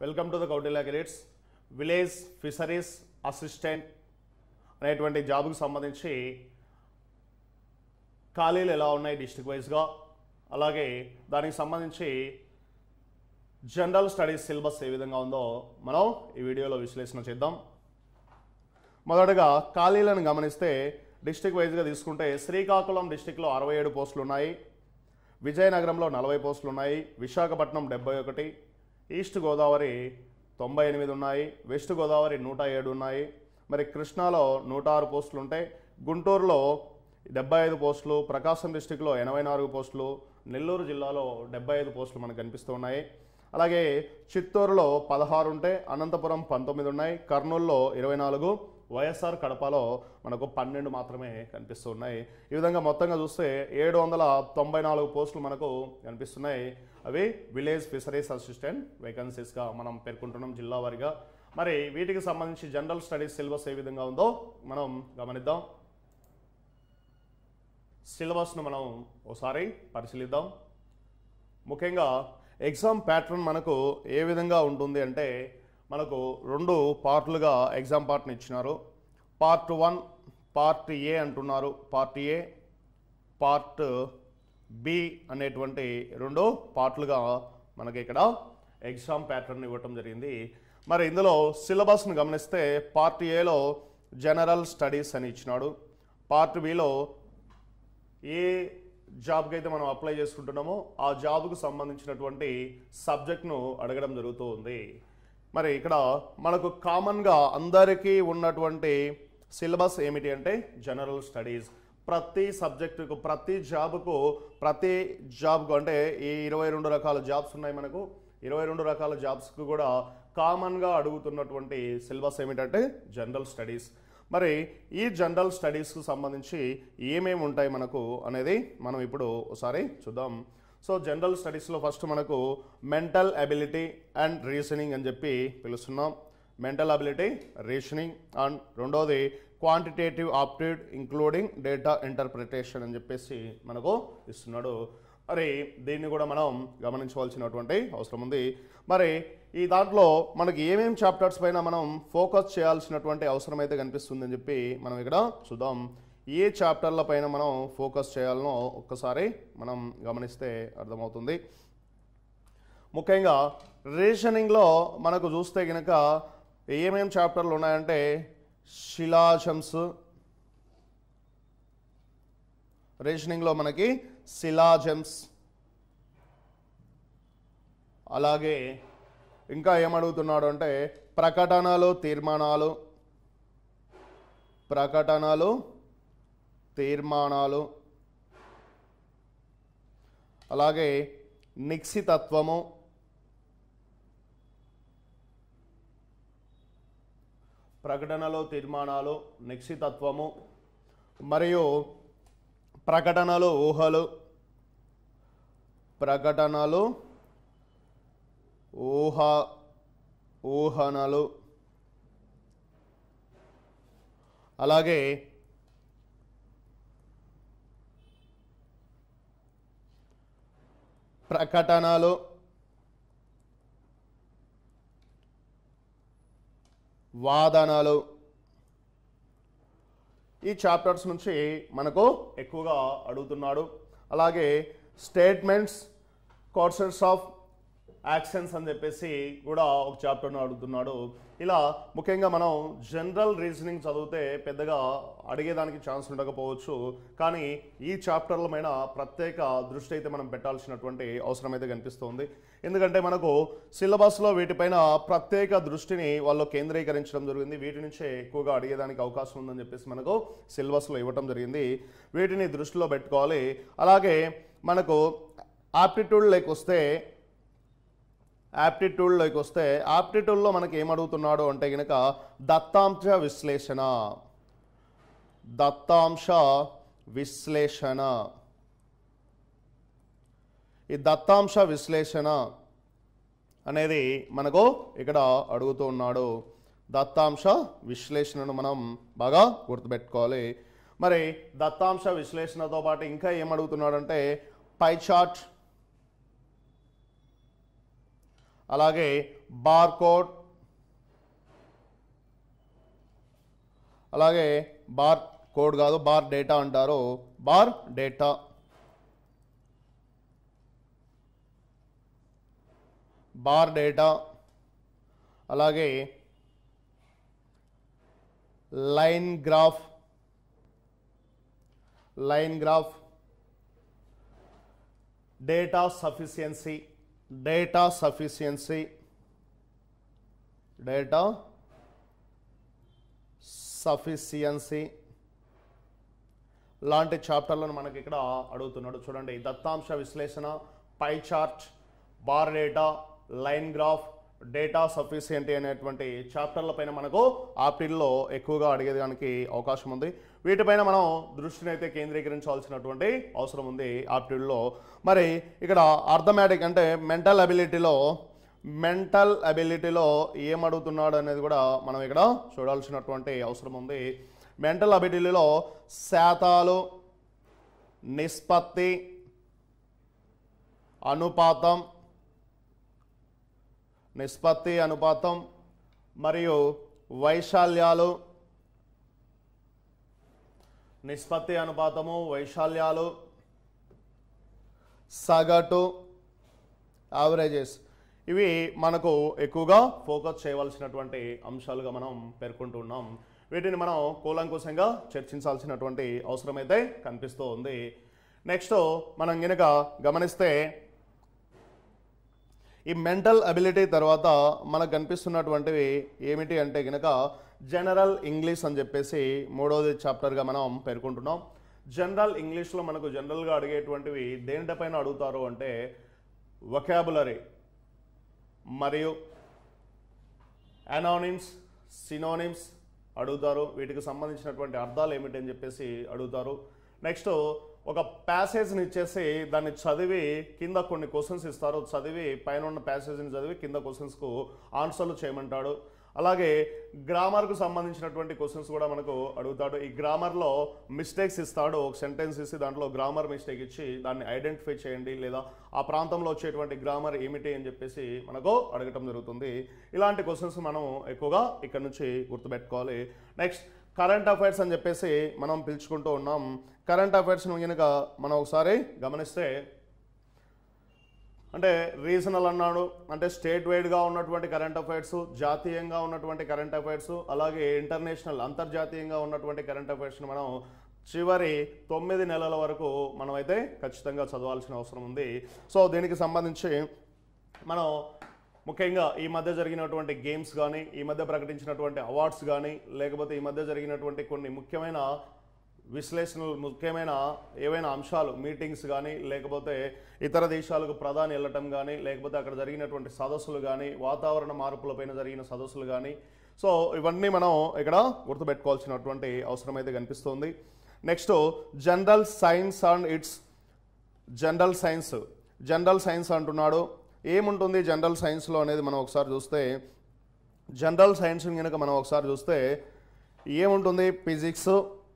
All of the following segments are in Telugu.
welcome to the Kautilya careers village fisheries assistant అనేటువంటి జాబ్కి సంబంధించి ఖాళీలు ఎలా ఉన్నాయి డిస్ట్రిక్ట్ వైజ్గా అలాగే దానికి సంబంధించి జనరల్ స్టడీస్ సిలబస్ ఏ విధంగా ఉందో మనం ఈ వీడియోలో విశ్లేషణ చేద్దాం మొదటగా ఖాళీలను గమనిస్తే డిస్ట్రిక్ట్ వైజ్గా తీసుకుంటే శ్రీకాకుళం డిస్టిక్లో అరవై ఏడు పోస్టులు ఉన్నాయి విజయనగరంలో నలభై పోస్టులు ఉన్నాయి విశాఖపట్నం డెబ్బై ఒకటి ఈస్ట్ గోదావరి తొంభై ఎనిమిది ఉన్నాయి వెస్ట్ గోదావరి నూట ఏడు ఉన్నాయి మరి కృష్ణాలో నూట ఆరు పోస్టులు ఉంటాయి గుంటూరులో డెబ్బై ఐదు పోస్టులు ప్రకాశం డిస్టిక్లో ఎనభై నాలుగు పోస్టులు నెల్లూరు జిల్లాలో డెబ్బై ఐదు పోస్టులు మనకు కనిపిస్తూ ఉన్నాయి అలాగే చిత్తూరులో పదహారు ఉంటే అనంతపురం పంతొమ్మిది ఉన్నాయి కర్నూలులో ఇరవై నాలుగు వైఎస్ఆర్ కడపలో మనకు పన్నెండు మాత్రమే కనిపిస్తూ ఉన్నాయి ఈ విధంగా మొత్తంగా చూస్తే ఏడు వందల తొంభై నాలుగు పోస్టులు మనకు కనిపిస్తున్నాయి అవి విలేజ్ ఫిషరీస్ అసిస్టెంట్ వేకెన్సీస్గా మనం పేర్కొంటున్నాం జిల్లా వారిగా మరి వీటికి సంబంధించి జనరల్ స్టడీస్ సిలబస్ ఏ విధంగా ఉందో మనం గమనిద్దాం సిలబస్ను మనం ఒకసారి పరిశీలిద్దాం ముఖ్యంగా ఎగ్జామ్ ప్యాటర్న్ మనకు ఏ విధంగా ఉంటుంది అంటే మనకు రెండు పార్ట్లుగా ఎగ్జామ్ పార్ట్ని ఇచ్చినారు పార్ట్ వన్ పార్ట్ ఏ అంటున్నారు పార్ట్ ఏ పార్ట్ బి అనేటువంటి రెండు పార్ట్లుగా మనకి ఇక్కడ ఎగ్జామ్ ప్యాటర్న్ ఇవ్వటం జరిగింది మరి ఇందులో సిలబస్ను గమనిస్తే పార్ట్ ఏలో జనరల్ స్టడీస్ అని ఇచ్చినాడు పార్ట్ బిలో ఏ జాబ్కి అయితే మనం అప్లై చేసుకుంటున్నామో ఆ జాబ్కు సంబంధించినటువంటి సబ్జెక్ట్ను అడగడం జరుగుతూ ఉంది మరి ఇక్కడ మనకు కామన్గా అందరికీ ఉన్నటువంటి సిలబస్ ఏమిటి అంటే జనరల్ స్టడీస్ ప్రతి సబ్జెక్టుకు ప్రతి జాబ్కు ప్రతి జాబ్కు అంటే ఈ ఇరవై రెండు రకాల జాబ్స్ ఉన్నాయి మనకు ఇరవై రెండు రకాల జాబ్స్కు కూడా కామన్గా అడుగుతున్నటువంటి సిలబస్ ఏమిటంటే జనరల్ స్టడీస్ మరి ఈ జనరల్ స్టడీస్కు సంబంధించి ఏమేమి ఉంటాయి మనకు అనేది మనం ఇప్పుడు ఒకసారి చూద్దాం సో జనరల్ స్టడీస్లో ఫస్ట్ మనకు మెంటల్ అబిలిటీ అండ్ రీజనింగ్ అని చెప్పి పిలుస్తున్నాం మెంటల్ అబిలిటీ రీజనింగ్ అండ్ రెండోది quantitative aptitude including data interpretation అని చెప్పేసి మనకు ఇస్తున్నాడు మరి దీన్ని కూడా మనం గమనించవలసినటువంటి అవసరం ఉంది మరి ఈ దాంట్లో మనకి ఏమేమి చాప్టర్స్ పైన మనం ఫోకస్ చేయాల్సినటువంటి అవసరం అయితే కనిపిస్తుంది అని చెప్పి మనం ఇక్కడ చూద్దాం ఏ చాప్టర్ల పైన మనం ఫోకస్ చేయాలనో ఒక్కసారి మనం గమనిస్తే అర్థమవుతుంది ముఖ్యంగా రీజనింగ్లో మనకు చూస్తే కనుక ఏమేం చాప్టర్లు ఉన్నాయంటే శిలాజమ్స్ రీజనింగ్లో మనకి శిలాజమ్స్ అలాగే ఇంకా ఏమడుగుతున్నాడు అంటే ప్రకటనలు తీర్మానాలు ప్రకటనలు తీర్మానాలు అలాగే నిక్షితత్వము ప్రకటనలు తీర్మానాలు నిక్షితత్వము మరియు ప్రకటనలు ఊహలు ప్రకటనలు ఊహ ఊహనలు అలాగే ప్రకటనలు వాదనలు ఈ చాప్టర్స్ నుంచి మనకు ఎక్కువగా అడుగుతున్నాడు అలాగే స్టేట్మెంట్స్ కోర్సెస్ ఆఫ్ యాక్షన్స్ అని చెప్పేసి కూడా ఒక చాప్టర్ను అడుగుతున్నాడు ఇలా ముఖ్యంగా మనం జనరల్ రీజనింగ్ చదివితే పెద్దగా అడిగేదానికి ఛాన్స్ ఉండకపోవచ్చు కానీ ఈ చాప్టర్ల పైన ప్రత్యేక దృష్టి అయితే మనం పెట్టాల్సినటువంటి అవసరం అయితే కనిపిస్తుంది ఎందుకంటే మనకు సిలబస్లో వీటిపైన ప్రత్యేక దృష్టిని వాళ్ళు కేంద్రీకరించడం జరిగింది వీటి నుంచే ఎక్కువగా అడిగేదానికి అవకాశం ఉందని చెప్పేసి మనకు సిలబస్లో ఇవ్వటం జరిగింది వీటిని దృష్టిలో పెట్టుకోవాలి అలాగే మనకు ఆప్టిట్యూడ్ లైక్ వస్తే యాప్టిట్యూడ్లోకి వస్తే యాప్టిట్యూడ్లో మనకి ఏమడుగుతున్నాడు అంటే కనుక దత్తాంశ విశ్లేషణ దత్తాంశ విశ్లేషణ ఈ దత్తాంశ విశ్లేషణ అనేది మనకు ఇక్కడ అడుగుతూ ఉన్నాడు దత్తాంశ విశ్లేషణను మనం బాగా గుర్తుపెట్టుకోవాలి మరి దత్తాంశ విశ్లేషణతో పాటు ఇంకా ఏమడుగుతున్నాడంటే పై చార్ట్ అలాగే బార్ కోడ్ అలాగే బార్ కోడ్ కాదు బార్ డేటా అంటారు బార్ డేటా బార్ డేటా అలాగే line graph line graph data sufficiency data sufficiency data sufficiency లాంటి చాప్టర్లను మనకి ఇక్కడ అడుగుతున్నాడు చూడండి దత్తాంశ విశ్లేషణ pie chart bar data line graph data sufficiency అనేటువంటి చాప్టర్ల పైన మనకు ఆప్టిల్లో ఎక్కువగా అడిగేదానికి అవకాశం ఉంది వీటిపైన మనం దృష్టిని అయితే కేంద్రీకరించాల్సినటువంటి అవసరం ఉంది ఆప్టిల్లో మరి ఇక్కడ అర్థమెటిక్ అంటే మెంటల్ అబిలిటీలో మెంటల్ అబిలిటీలో ఏం అడుగుతున్నాడు అనేది కూడా మనం ఇక్కడ చూడాల్సినటువంటి అవసరం ఉంది మెంటల్ అబిలిటీలో శాతాలు నిష్పత్తి అనుపాతం నిష్పత్తి అనుపాతం మరియు వైశాల్యాలు నిష్పత్తి అనుపాతము వైశాల్యాలు సగటు యావరేజెస్ ఇవి మనకు ఎక్కువగా ఫోకస్ చేయవలసినటువంటి అంశాలుగా మనం పేర్కొంటున్నాం వీటిని మనం కూలంకుశంగా చర్చించాల్సినటువంటి అవసరం అయితే కనిపిస్తూ ఉంది నెక్స్ట్ మనం గనుక గమనిస్తే ఈ మెంటల్ అబిలిటీ తర్వాత మనకు కనిపిస్తున్నటువంటివి ఏమిటి అంటే గనక జనరల్ ఇంగ్లీష్ అని చెప్పేసి మూడవది చాప్టర్గా మనం పేర్కొంటున్నాం జనరల్ ఇంగ్లీష్లో మనకు జనరల్గా అడిగేటువంటివి దేనిపైన అడుగుతారు అంటే వొకాబులరీ మరియు అనానిమ్స్ సినోనిమ్స్ అడుగుతారు వీటికి సంబంధించినటువంటి అర్థాలు ఏమిటి అని చెప్పేసి అడుగుతారు నెక్స్ట్ ఒక ప్యాసేజ్ని ఇచ్చేసి దాన్ని చదివి కింద కొన్ని క్వశ్చన్స్ ఇస్తారు చదివి పైన ఉన్న ప్యాసేజ్ని చదివి కింద క్వశ్చన్స్కు ఆన్సర్లు చేయమంటాడు అలాగే గ్రామర్కు సంబంధించినటువంటి క్వశ్చన్స్ కూడా మనకు అడుగుతాడు ఈ గ్రామర్లో మిస్టేక్స్ ఇస్తాడు ఒక సెంటెన్స్ ఇచ్చి దాంట్లో గ్రామర్ మిస్టేక్ ఇచ్చి దాన్ని ఐడెంటిఫై చేయండి లేదా ఆ ప్రాంతంలో వచ్చేటువంటి గ్రామర్ ఏమిటి అని చెప్పేసి మనకు అడగటం జరుగుతుంది ఇలాంటి క్వశ్చన్స్ మనం ఎక్కువగా ఇక్కడ నుంచి గుర్తుపెట్టుకోవాలి నెక్స్ట్ కరెంట్ అఫైర్స్ అని చెప్పేసి మనం పిలుచుకుంటూ ఉన్నాం కరెంట్ అఫైర్స్ను కనుక మనం ఒకసారి గమనిస్తే అంటే రీజనల్ అన్నాడు అంటే స్టేట్ వైడ్గా ఉన్నటువంటి కరెంట్ అఫైర్స్ జాతీయంగా ఉన్నటువంటి కరెంట్ అఫైర్స్ అలాగే ఇంటర్నేషనల్ అంతర్జాతీయంగా ఉన్నటువంటి కరెంట్ అఫైర్స్ని మనం చివరి తొమ్మిది నెలల వరకు మనమైతే ఖచ్చితంగా చదవాల్సిన అవసరం ఉంది సో దీనికి సంబంధించి మనం ముఖ్యంగా ఈ మధ్య జరిగినటువంటి గేమ్స్ కానీ ఈ మధ్య ప్రకటించినటువంటి అవార్డ్స్ కానీ లేకపోతే ఈ మధ్య జరిగినటువంటి కొన్ని ముఖ్యమైన విశ్లేషణలు ముఖ్యమైన ఏవైనా అంశాలు మీటింగ్స్ కానీ లేకపోతే ఇతర దేశాలకు ప్రధాని వెళ్ళటం కానీ లేకపోతే అక్కడ జరిగినటువంటి సదస్సులు కానీ వాతావరణ మార్పులపైన జరిగిన సదస్సులు కానీ సో ఇవన్నీ మనం ఇక్కడ గుర్తుపెట్టుకోవాల్సినటువంటి అవసరం అయితే కనిపిస్తుంది next general science and it's general science general science అంటున్నాడు ఏముంటుంది జనరల్ సైన్స్లో అనేది మనం ఒకసారి చూస్తే జనరల్ సైన్స్ కనుక మనం ఒకసారి చూస్తే ఏముంటుంది ఫిజిక్స్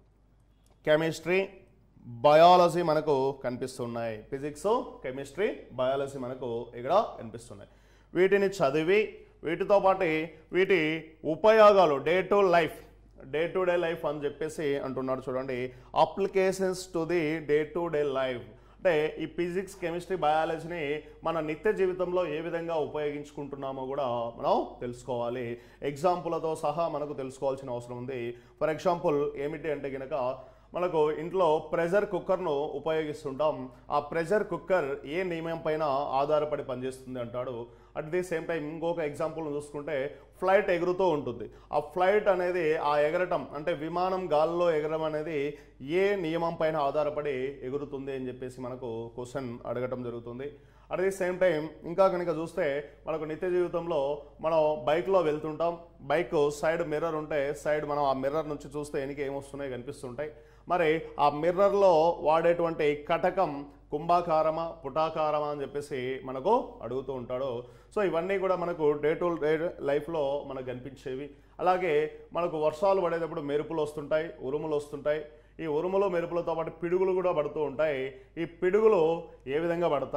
కెమిస్ట్రీ బయాలజీ మనకు కనిపిస్తున్నాయి ఫిజిక్స్ కెమిస్ట్రీ బయాలజీ మనకు ఇక్కడ కనిపిస్తున్నాయి వీటిని చదివి వీటితో పాటు వీటి ఉపయోగాలు day to life day to day life అని చెప్పేసి అంటున్నాడు చూడండి applications to the day to day life అంటే ఈ ఫిజిక్స్ కెమిస్ట్రీ బయాలజీని మన నిత్య జీవితంలో ఏ విధంగా ఉపయోగించుకుంటున్నామో కూడా మనం తెలుసుకోవాలి ఎగ్జాంపుల్తో సహా మనకు తెలుసుకోవాల్సిన అవసరం ఉంది ఫర్ ఎగ్జాంపుల్ ఏమిటి అంటే కనుక మనకు ఇంట్లో ప్రెషర్ కుక్కర్ను ఉపయోగిస్తుంటాం ఆ ప్రెషర్ కుక్కర్ ఏ నియమం పైన ఆధారపడి పనిచేస్తుంది అంటాడు అట్ ది సేమ్ టైం ఇంకొక ఎగ్జాంపుల్ చూసుకుంటే ఫ్లైట్ ఎగురుతూ ఉంటుంది ఆ ఫ్లైట్ అనేది ఆ ఎగరటం అంటే విమానం గాల్లో ఎగరడం అనేది ఏ నియమం పైన ఆధారపడి ఎగురుతుంది అని చెప్పేసి మనకు క్వశ్చన్ అడగటం జరుగుతుంది అట్ ది సేమ్ టైం ఇంకా కనుక చూస్తే మనకు నిత్య జీవితంలో మనం బైక్లో వెళ్తుంటాం బైక్ సైడ్ మిర్రర్ ఉంటే సైడ్ మనం ఆ మిర్రర్ నుంచి చూస్తే ఎనికి ఏమొస్తున్నాయి కనిపిస్తుంటాయి మరి ఆ మిర్రర్లో వాడేటువంటి కటకం కుంభాకారమా పుటాకారమా అని చెప్పేసి మనకు అడుగుతూ ఉంటాడు సో ఇవన్నీ కూడా మనకు డే టు డే లైఫ్లో మనకు కనిపించేవి అలాగే మనకు వర్షాలు పడేటప్పుడు మెరుపులు వస్తుంటాయి ఉరుములు వస్తుంటాయి ఈ ఉరుములు మెరుపులతో పాటు పిడుగులు కూడా పడుతూ ఉంటాయి ఈ పిడుగులు ఏ విధంగా పడతాయి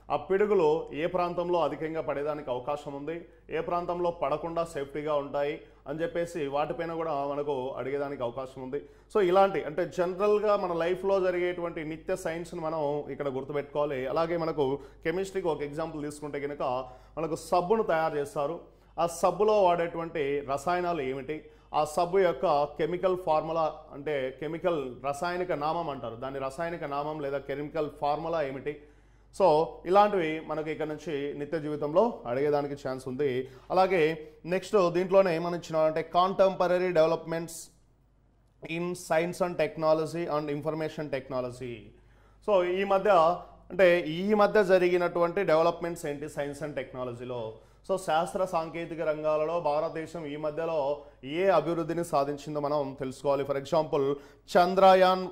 ఆ పిడుగులు ఏ ప్రాంతంలో అధికంగా పడేదానికి అవకాశం ఉంది ఏ ప్రాంతంలో పడకుండా సేఫ్టీగా ఉంటాయి అని చెప్పేసి వాటిపైన కూడా మనకు అడిగేదానికి అవకాశం ఉంది సో ఇలాంటి అంటే జనరల్గా మన లైఫ్లో జరిగేటువంటి నిత్య సైన్స్ని మనం ఇక్కడ గుర్తుపెట్టుకోవాలి అలాగే మనకు కెమిస్ట్రీకి ఒక ఎగ్జాంపుల్ తీసుకుంటే కనుక మనకు సబ్బును తయారు చేస్తారు ఆ సబ్బులో వాడేటువంటి రసాయనాలు ఏమిటి ఆ సబ్బు యొక్క కెమికల్ ఫార్ములా అంటే కెమికల్ రసాయనిక నామం అంటారు దాని రసాయనిక నామం లేదా కెమికల్ ఫార్ములా ఏమిటి సో ఇలాంటివి మనకి ఇక్కడ నుంచి నిత్య జీవితంలో అడిగేదానికి ఛాన్స్ ఉంది అలాగే నెక్స్ట్ దీంట్లోనే ఏమని ఇచ్చినారంటే contemporary developments in science and technology and information technology so ఈ మధ్య అంటే ఈ మధ్య జరిగినటువంటి డెవలప్మెంట్స్ ఏంటి సైన్స్ అండ్ టెక్నాలజీలో సో శాస్త్ర సాంకేతిక రంగాలలో భారతదేశం ఈ మధ్యలో ఏ అభివృద్ధిని సాధించిందో మనం తెలుసుకోవాలి for example Chandrayaan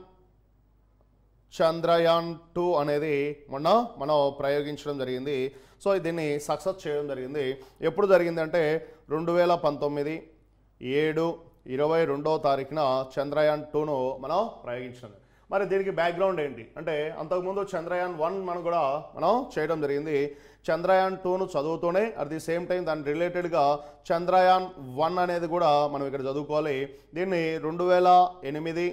Chandrayaan two అనేది మొన్న మనం ప్రయోగించడం జరిగింది సో దీన్ని సక్సెస్ చేయడం జరిగింది ఎప్పుడు జరిగింది అంటే రెండు వేల పంతొమ్మిది ఏడు ఇరవై రెండవ తారీఖున చంద్రయాన్ టూను మనం ప్రయోగించాం మరి దీనికి బ్యాక్గ్రౌండ్ ఏంటి అంటే అంతకుముందు చంద్రయాన్ వన్ మనం కూడా మనం చేయడం జరిగింది చంద్రయాన్ టూను చదువుతూనే అట్ ది సేమ్ టైం దాని రిలేటెడ్గా చంద్రయాన్ వన్ అనేది కూడా మనం ఇక్కడ చదువుకోవాలి దీన్ని రెండు వేల ఎనిమిది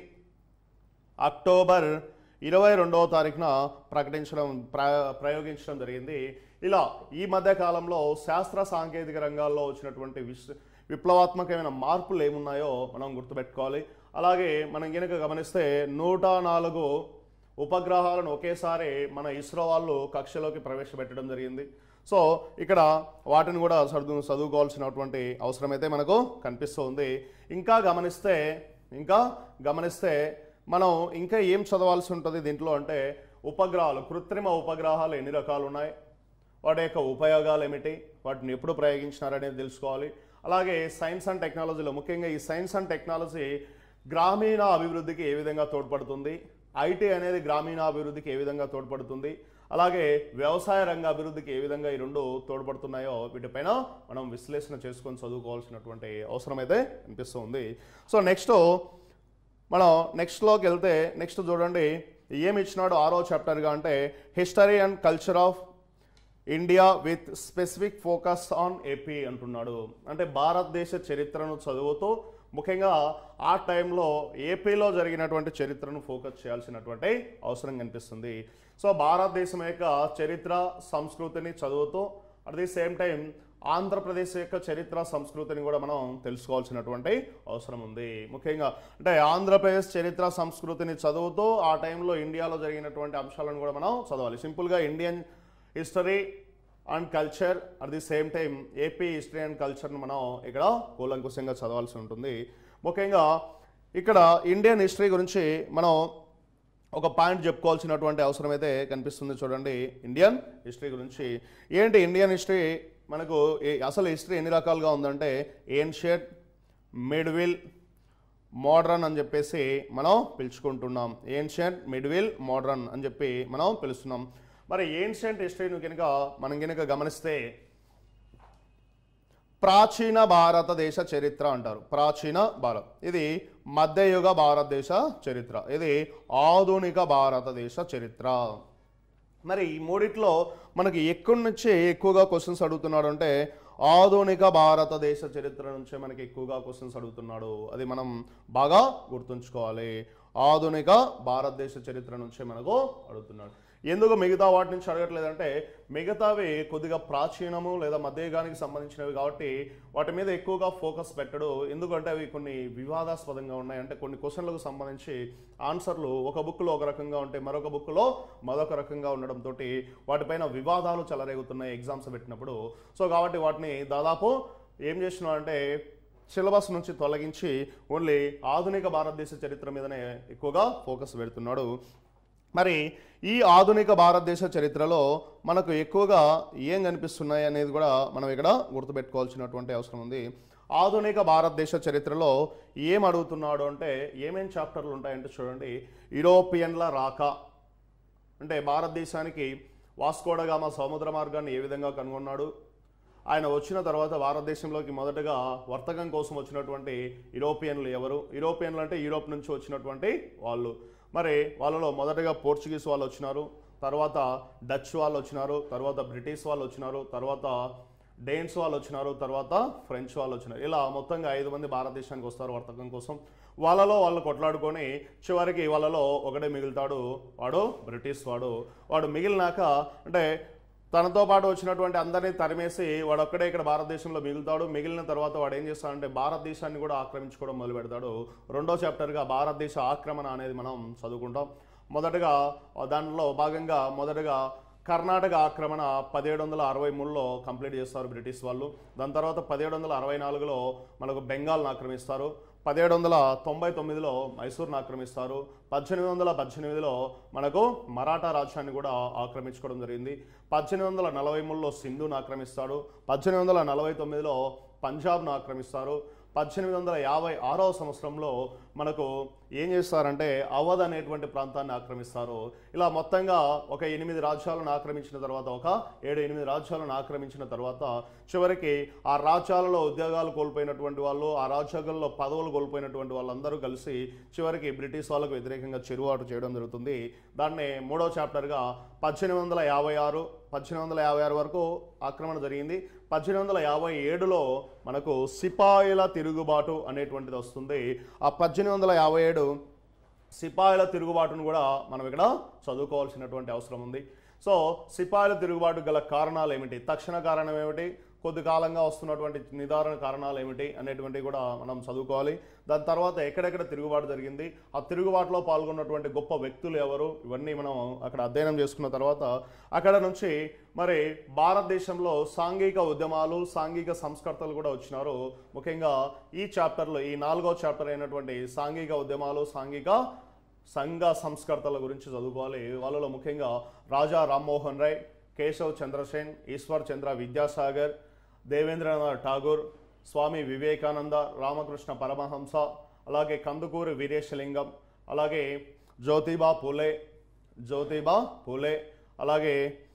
అక్టోబర్ ఇరవై రెండవ తారీఖున ప్రకటించడం ప్ర ప్రయోగించడం జరిగింది ఇలా ఈ మధ్య కాలంలో శాస్త్ర సాంకేతిక రంగాల్లో వచ్చినటువంటి విశ్ విప్లవాత్మకమైన మార్పులు ఏమున్నాయో మనం గుర్తుపెట్టుకోవాలి అలాగే మనం కనుక గమనిస్తే నూట నాలుగు ఉపగ్రహాలను ఒకేసారి మన ఇస్రో వాళ్ళు కక్షలోకి ప్రవేశపెట్టడం జరిగింది సో ఇక్కడ వాటిని కూడా చదువు చదువుకోవాల్సినటువంటి అవసరం అయితే మనకు కనిపిస్తుంది ఇంకా గమనిస్తే ఇంకా గమనిస్తే మనం ఇంకా ఏం చదవాల్సి ఉంటుంది దీంట్లో అంటే ఉపగ్రహాలు కృత్రిమ ఉపగ్రహాలు ఎన్ని రకాలు ఉన్నాయి వాటి యొక్క ఉపయోగాలు ఏమిటి వాటిని ఎప్పుడు ప్రయోగించినారనేది తెలుసుకోవాలి అలాగే సైన్స్ అండ్ టెక్నాలజీలో ముఖ్యంగా ఈ సైన్స్ అండ్ టెక్నాలజీ గ్రామీణ అభివృద్ధికి ఏ విధంగా తోడ్పడుతుంది ఐటీ అనేది గ్రామీణ అభివృద్ధికి ఏ విధంగా తోడ్పడుతుంది అలాగే వ్యవసాయ రంగ అభివృద్ధికి ఏ విధంగా ఈ రెండు తోడ్పడుతున్నాయో వీటిపైన మనం విశ్లేషణ చేసుకొని చదువుకోవాల్సినటువంటి అవసరం అయితే అనిపిస్తుంది సో నెక్స్ట్ మనం నెక్స్ట్లోకి వెళ్తే నెక్స్ట్ చూడండి ఏమి ఇచ్చినాడు ఆరో చాప్టర్గా అంటే history and culture of India with specific focus on AP అంటున్నాడు అంటే భారతదేశ చరిత్రను చదువుతూ ముఖ్యంగా ఆ టైంలో ఏపీలో జరిగినటువంటి చరిత్రను ఫోకస్ చేయాల్సినటువంటి అవసరం కనిపిస్తుంది సో భారతదేశం యొక్క చరిత్ర సంస్కృతిని చదువుతూ at the same time Andhra Pradesh యొక్క చరిత్ర సంస్కృతిని కూడా మనం తెలుసుకోవాల్సినటువంటి అవసరం ఉంది ముఖ్యంగా అంటే ఆంధ్రప్రదేశ్ చరిత్ర సంస్కృతిని చదువుతూ ఆ టైంలో ఇండియాలో జరిగినటువంటి అంశాలను కూడా మనం చదవాలి సింపుల్గా Indian history and culture at the same time AP history and కల్చర్ను మనం ఇక్కడ కూలంకుశంగా చదవాల్సి ఉంటుంది ముఖ్యంగా ఇక్కడ ఇండియన్ హిస్టరీ గురించి మనం ఒక పాయింట్ చెప్పుకోవాల్సినటువంటి అవసరం అయితే కనిపిస్తుంది చూడండి ఇండియన్ హిస్టరీ గురించి ఏంటి ఇండియన్ హిస్టరీ మనకు ఏ- అసలు హిస్టరీ ఎన్ని రకాలుగా ఉందంటే ఏన్షియట్ మిడ్విల్ మోడ్రన్ అని చెప్పేసి మనం పిలుచుకుంటున్నాం ఏన్షియంట్ మిడ్విల్ మోడ్రన్ అని చెప్పి మనం పిలుస్తున్నాం మరి ఏన్షియంట్ హిస్టరీని కనుక మనం కనుక గమనిస్తే ప్రాచీన భారతదేశ చరిత్ర అంటారు ప్రాచీన భారత్ ఇది మధ్యయుగ భారతదేశ చరిత్ర ఇది ఆధునిక భారతదేశ చరిత్ర మరి ఈ మూడిట్లో మనకి ఎక్కడి నుంచి ఎక్కువగా క్వశ్చన్స్ అడుగుతున్నాడు అంటే ఆధునిక భారతదేశ చరిత్ర నుంచే మనకి ఎక్కువగా క్వశ్చన్స్ అడుగుతున్నాడు అది మనం బాగా గుర్తుంచుకోవాలి ఆధునిక భారతదేశ చరిత్ర నుంచే మనకు అడుగుతున్నాడు ఎందుకు మిగతా వాటి నుంచి అడగట్లేదంటే మిగతావి కొద్దిగా ప్రాచీనము లేదా మధ్యయుగానికి సంబంధించినవి కాబట్టి వాటి మీద ఎక్కువగా ఫోకస్ పెట్టడు ఎందుకంటే అవి కొన్ని వివాదాస్పదంగా ఉన్నాయి అంటే కొన్ని క్వశ్చన్లకు సంబంధించి ఆన్సర్లు ఒక బుక్లో ఒక రకంగా ఉంటే మరొక బుక్లో మరొక రకంగా ఉండడంతో వాటిపైన వివాదాలు చెలరేగుతున్నాయి ఎగ్జామ్స్ పెట్టినప్పుడు సో కాబట్టి వాటిని దాదాపు ఏం చేస్తున్నాం అంటే సిలబస్ నుంచి తొలగించి ఓన్లీ ఆధునిక భారతదేశ చరిత్ర మీదనే ఎక్కువగా ఫోకస్ పెడుతున్నాడు మరి ఈ ఆధునిక భారతదేశ చరిత్రలో మనకు ఎక్కువగా ఏం కనిపిస్తున్నాయి అనేది కూడా మనం ఇక్కడ గుర్తుపెట్టుకోవాల్సినటువంటి అవసరం ఉంది ఆధునిక భారతదేశ చరిత్రలో ఏం అడుగుతున్నాడు అంటే ఏమేం చాప్టర్లు ఉంటాయంటే చూడండి యూరోపియన్ల రాక అంటే భారతదేశానికి వాస్కోడగామ సముద్ర మార్గాన్ని ఏ విధంగా కనుగొన్నాడు ఆయన వచ్చిన తర్వాత భారతదేశంలోకి మొదటగా వర్తకం కోసం వచ్చినటువంటి యూరోపియన్లు ఎవరు యూరోపియన్లు అంటే యూరోప్ నుంచి వచ్చినటువంటి వాళ్ళు మరి వాళ్ళలో మొదటగా పోర్చుగీస్ వాళ్ళు వచ్చినారు తర్వాత డచ్ వాళ్ళు వచ్చినారు తర్వాత బ్రిటిష్ వాళ్ళు వచ్చినారు తర్వాత డేన్స్ వాళ్ళు వచ్చినారు తర్వాత ఫ్రెంచ్ వాళ్ళు వచ్చినారు ఇలా మొత్తంగా ఐదు మంది భారతదేశానికి వస్తారు వర్తకం కోసం వాళ్ళలో వాళ్ళు కొట్లాడుకొని చివరికి వాళ్ళలో ఒకడే మిగులుతాడు వాడు బ్రిటిష్ వాడు వాడు మిగిలినాక అంటే తనతో పాటు వచ్చినటువంటి అందరినీ తరిమేసి వాడు ఒక్కడే ఇక్కడ భారతదేశంలో మిగులుతాడు మిగిలిన తర్వాత వాడు ఏం చేస్తాడంటే భారతదేశాన్ని కూడా ఆక్రమించుకోవడం మొదలు పెడతాడు రెండో చాప్టర్గా భారతదేశ ఆక్రమణ అనేది మనం చదువుకుంటాం మొదటగా దాంట్లో భాగంగా మొదటగా కర్ణాటక ఆక్రమణ పదిహేడు వందల అరవై మూడులో కంప్లీట్ చేస్తారు బ్రిటిష్ వాళ్ళు దాని తర్వాత పదిహేడు వందల అరవై నాలుగులో మనకు బెంగాల్ను ఆక్రమిస్తారు పదిహేడు వందల తొంభై తొమ్మిదిలో మైసూర్ను ఆక్రమిస్తారు పద్దెనిమిది వందల పద్దెనిమిదిలో మనకు మరాఠా రాజ్యాన్ని కూడా ఆక్రమించుకోవడం జరిగింది పద్దెనిమిది వందల నలభై మూడులో సింధును ఆక్రమిస్తాడు పద్దెనిమిది వందల నలభై తొమ్మిదిలో పంజాబ్ను ఆక్రమిస్తారు పద్దెనిమిది వందల యాభై ఆరవ సంవత్సరంలో మనకు ఏం చేస్తారంటే అవధ్ అనేటువంటి ప్రాంతాన్ని ఆక్రమిస్తారు ఇలా మొత్తంగా ఒక ఎనిమిది రాజ్యాలను ఆక్రమించిన తర్వాత ఒక ఏడు ఎనిమిది రాజ్యాలను ఆక్రమించిన తర్వాత చివరికి ఆ రాజ్యాలలో ఉద్యోగాలు కోల్పోయినటువంటి వాళ్ళు ఆ రాజ్యాలలో పదవులు కోల్పోయినటువంటి వాళ్ళందరూ కలిసి చివరికి బ్రిటిష్ వాళ్ళకు వ్యతిరేకంగా చెరువాటు చేయడం జరుగుతుంది దాన్ని మూడో చాప్టర్గా పద్దెనిమిది వందల యాభై ఆరు పద్దెనిమిది వందల యాభై ఆరు వరకు ఆక్రమణ జరిగింది పద్దెనిమిది వందల యాభై ఏడులో మనకు సిపాయిల తిరుగుబాటు అనేటువంటిది వస్తుంది ఆ పద్దెనిమిది వందల యాభై ఏడు సిపాయిల తిరుగుబాటును కూడా మనం ఇక్కడ చదువుకోవాల్సినటువంటి అవసరం ఉంది సో సిపాయిల తిరుగుబాటు గల కారణాలు ఏమిటి తక్షణ కారణం ఏమిటి కొద్ది కాలంగా వస్తున్నటువంటి నిదారణ కారణాలు ఏమిటి అనేటువంటివి కూడా మనం చదువుకోవాలి దాని తర్వాత ఎక్కడెక్కడ తిరుగుబాటు జరిగింది ఆ తిరుగుబాటులో పాల్గొన్నటువంటి గొప్ప వ్యక్తులు ఎవరు ఇవన్నీ మనం అక్కడ అధ్యయనం చేసుకున్న తర్వాత అక్కడ నుంచి మరి భారతదేశంలో సాంఘిక ఉద్యమాలు సాంఘిక సంస్కర్తలు కూడా వచ్చినారు ముఖ్యంగా ఈ చాప్టర్లో ఈ నాలుగో చాప్టర్ అయినటువంటి సాంఘిక ఉద్యమాలు సాంఘిక సంఘ సంస్కర్తల గురించి చదువుకోవాలి వాళ్ళలో ముఖ్యంగా రాజా రామ్మోహన్ రాయ్ కేశవ్ చంద్రసేన్ ఈశ్వర్ చంద్ర విద్యాసాగర్ దేవేంద్రనాథ్ ఠాగూర్ స్వామి వివేకానంద రామకృష్ణ పరమహంస అలాగే కందుకూరి వీరేశలింగం అలాగే జ్యోతిబా పూలే జ్యోతిబా పూలే అలాగే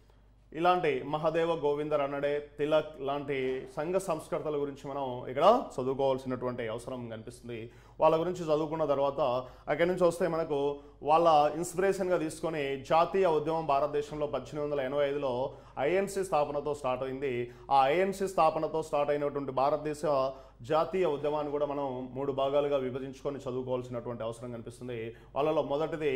ఇలాంటి మహాదేవ గోవింద రన్నడే తిలక్ లాంటి సంఘ సంస్కర్తల గురించి మనం ఇక్కడ చదువుకోవాల్సినటువంటి అవసరం కనిపిస్తుంది వాళ్ళ గురించి చదువుకున్న తర్వాత అక్కడి నుంచి వస్తే మనకు వాళ్ళ ఇన్స్పిరేషన్గా తీసుకొని జాతీయ ఉద్యమం భారతదేశంలో పద్దెనిమిది వందల ఎనభై ఐదులో ఐఎన్సి స్థాపనతో స్టార్ట్ అయింది ఆ ఐఎన్సి స్థాపనతో స్టార్ట్ అయినటువంటి భారతదేశ జాతీయ ఉద్యమాన్ని కూడా మనం మూడు భాగాలుగా విభజించుకొని చదువుకోవాల్సినటువంటి అవసరం కనిపిస్తుంది వాళ్ళలో మొదటిది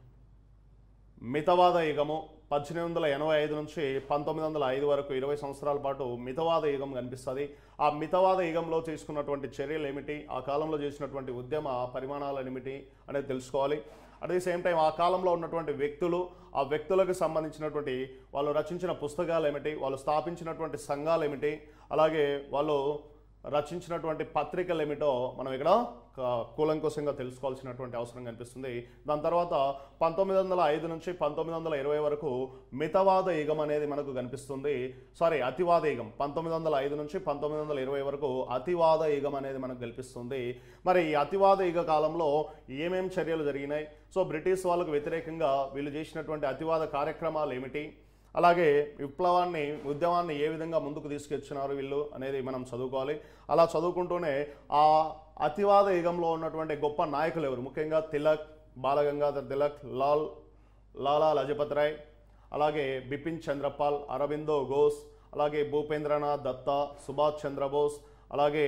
మితవాద యుగము పద్దెనిమిది వందల ఎనభై ఐదు నుంచి పంతొమ్మిది వందల ఐదు వరకు ఇరవై సంవత్సరాల పాటు మితవాద యుగం కనిపిస్తుంది ఆ మితవాద యుగంలో తీసుకున్నటువంటి చర్యలు ఏమిటి ఆ కాలంలో చేసినటువంటి ఉద్యమ పరిమాణాలు ఏమిటి అనేది తెలుసుకోవాలి అట్ ది సేమ్ టైం ఆ కాలంలో ఉన్నటువంటి వ్యక్తులు ఆ వ్యక్తులకు సంబంధించినటువంటి వాళ్ళు రచించిన పుస్తకాలు ఏమిటి వాళ్ళు స్థాపించినటువంటి సంఘాలు ఏమిటి అలాగే వాళ్ళు రచించినటువంటి పత్రికలు ఏమిటో మనం ఇక్కడ క- కూలంకుశంగా తెలుసుకోవాల్సినటువంటి అవసరం కనిపిస్తుంది దాని తర్వాత పంతొమ్మిది వందల ఐదు నుంచి పంతొమ్మిది వందల ఇరవై వరకు మితవాద యుగం అనేది మనకు కనిపిస్తుంది సారీ అతివాద యుగం పంతొమ్మిది వందల ఐదు నుంచి పంతొమ్మిది వందల ఇరవై వరకు అతివాద యుగం అనేది మనకు కనిపిస్తుంది మరి ఈ అతివాద యుగ కాలంలో ఏమేం చర్యలు జరిగినాయి సో బ్రిటిష్ వాళ్ళకు వ్యతిరేకంగా వీళ్ళు చేసినటువంటి అతివాద కార్యక్రమాలు ఏమిటి అలాగే విప్లవాన్ని ఉద్యమాన్ని ఏ విధంగా ముందుకు తీసుకొచ్చినారు వీళ్ళు అనేది మనం చదువుకోవాలి అలా చదువుకుంటూనే ఆ అతివాద యుగంలో ఉన్నటువంటి గొప్ప నాయకులు ఎవరు ముఖ్యంగా తిలక్ బాలగంగాధర్ తిలక్ లాల్ లాలా లజపత్ రాయ్ అలాగే బిపిన్ చంద్రపాల్ అరవిందో ఘోష్ అలాగే భూపేంద్రనాథ్ దత్తా సుభాష్ చంద్రబోస్ అలాగే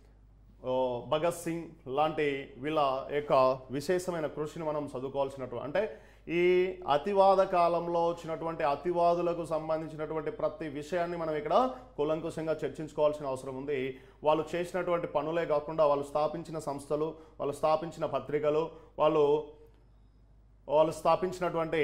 ఓ, భగత్ సింగ్ లాంటి వీళ్ళ యొక్క విశేషమైన కృషిని మనం చదువుకోవాల్సినట్టు అంటే ఈ అతివాద కాలంలో వచ్చినటువంటి అతివాదులకు సంబంధించినటువంటి ప్రతి విషయాన్ని మనం ఇక్కడ కూలంకుశంగా చర్చించుకోవాల్సిన అవసరం ఉంది వాళ్ళు చేసినటువంటి పనులే కాకుండా వాళ్ళు స్థాపించిన సంస్థలు వాళ్ళు స్థాపించిన పత్రికలు వాళ్ళు వాళ్ళు స్థాపించినటువంటి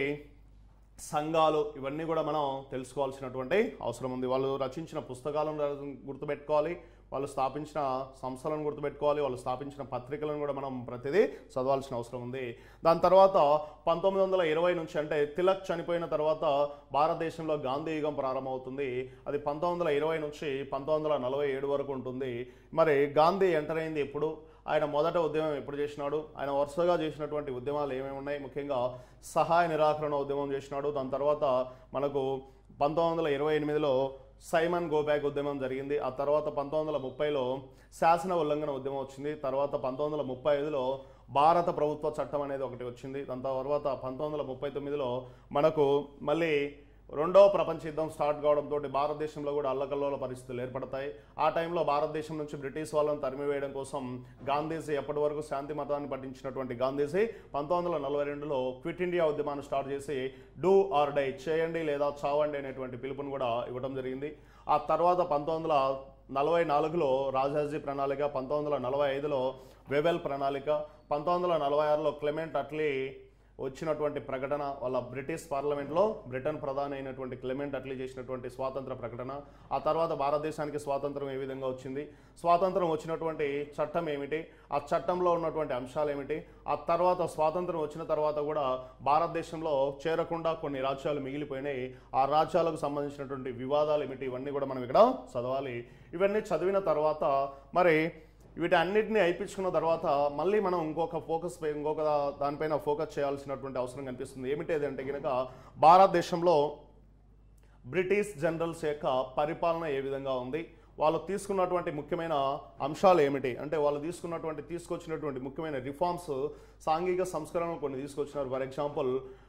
సంఘాలు ఇవన్నీ కూడా మనం తెలుసుకోవాల్సినటువంటి అవసరం ఉంది వాళ్ళు రచించిన పుస్తకాలను గుర్తుపెట్టుకోవాలి వాళ్ళు స్థాపించిన సంస్థలను గుర్తుపెట్టుకోవాలి వాళ్ళు స్థాపించిన పత్రికలను కూడా మనం ప్రతిదీ చదవాల్సిన అవసరం ఉంది దాని తర్వాత పంతొమ్మిది వందల ఇరవై నుంచి అంటే తిలక్ చనిపోయిన తర్వాత భారతదేశంలో గాంధీ యుగం ప్రారంభమవుతుంది అది పంతొమ్మిది వందల ఇరవై నుంచి పంతొమ్మిది వందల నలభై ఏడు వరకు ఉంటుంది మరి గాంధీ ఎంటర్ అయింది ఎప్పుడు ఆయన మొదట ఉద్యమం ఎప్పుడు చేసినాడు ఆయన వరుసగా చేసినటువంటి ఉద్యమాలు ఏమేమి ఉన్నాయి ముఖ్యంగా సహాయ నిరాకరణ ఉద్యమం చేసినాడు దాని తర్వాత మనకు పంతొమ్మిది వందల ఇరవై ఎనిమిదిలో సైమన్ గోబ్యాక్ ఉద్యమం జరిగింది ఆ తర్వాత పంతొమ్మిది వందల ముప్పైలో శాసన ఉల్లంఘన ఉద్యమం వచ్చింది తర్వాత పంతొమ్మిది వందల ముప్పై ఐదులో భారత ప్రభుత్వ చట్టం అనేది ఒకటి వచ్చింది దాని తర్వాత పంతొమ్మిది వందల ముప్పై తొమ్మిదిలో మనకు మళ్ళీ రెండవ ప్రపంచ యుద్ధం స్టార్ట్ కావడంతో భారతదేశంలో కూడా అల్లకల్లోల పరిస్థితులు ఏర్పడతాయి ఆ టైంలో భారతదేశం నుంచి బ్రిటిష్ వాళ్ళని తరిమివేయడం కోసం గాంధీజీ ఎప్పటి వరకు శాంతి మతాన్ని పఠించినటువంటి గాంధీజీ పంతొమ్మిది వందల నలభై రెండులో క్విట్ ఇండియా ఉద్యమాన్ని స్టార్ట్ చేసి డూ ఆర్ డై చేయండి లేదా చావండి అనేటువంటి పిలుపుని కూడా ఇవ్వడం జరిగింది ఆ తర్వాత పంతొమ్మిది వందల నలభై నాలుగులో రాజాజీ ప్రణాళిక పంతొమ్మిది వందల నలభై ఐదులో వెవెల్ ప్రణాళిక పంతొమ్మిది వందల నలభై ఆరులో క్లెమెంట్ అట్లీ వచ్చినటువంటి ప్రకటన వాళ్ళ బ్రిటిష్ పార్లమెంట్లో బ్రిటన్ ప్రధాని అయినటువంటి క్లెమెంట్ అట్లీ చేసినటువంటి స్వాతంత్ర ప్రకటన ఆ తర్వాత భారతదేశానికి స్వాతంత్రం ఏ విధంగా వచ్చింది స్వాతంత్రం వచ్చినటువంటి చట్టం ఏమిటి ఆ చట్టంలో ఉన్నటువంటి అంశాలు ఏమిటి ఆ తర్వాత స్వాతంత్రం వచ్చిన తర్వాత కూడా భారతదేశంలో చేరకుండా కొన్ని రాజ్యాలు మిగిలిపోయినాయి ఆ రాజ్యాలకు సంబంధించినటువంటి వివాదాలు ఏమిటి ఇవన్నీ కూడా మనం ఇక్కడ చదవాలి ఇవన్నీ చదివిన తర్వాత మరి వీటన్నిటిని అయిపించుకున్న తర్వాత మళ్ళీ మనం ఇంకొక ఫోకస్ పై ఇంకొక దానిపైన ఫోకస్ చేయాల్సినటువంటి అవసరం కనిపిస్తుంది ఏమిటి అంటే కనుక భారతదేశంలో బ్రిటిష్ జనరల్స్ యొక్క పరిపాలన ఏ విధంగా ఉంది వాళ్ళు తీసుకున్నటువంటి ముఖ్యమైన అంశాలు ఏమిటి అంటే వాళ్ళు తీసుకున్నటువంటి తీసుకొచ్చినటువంటి ముఖ్యమైన రిఫార్మ్స్ సాంఘిక సంస్కరణలు కొన్ని తీసుకొచ్చినారు ఫర్ ఎగ్జాంపుల్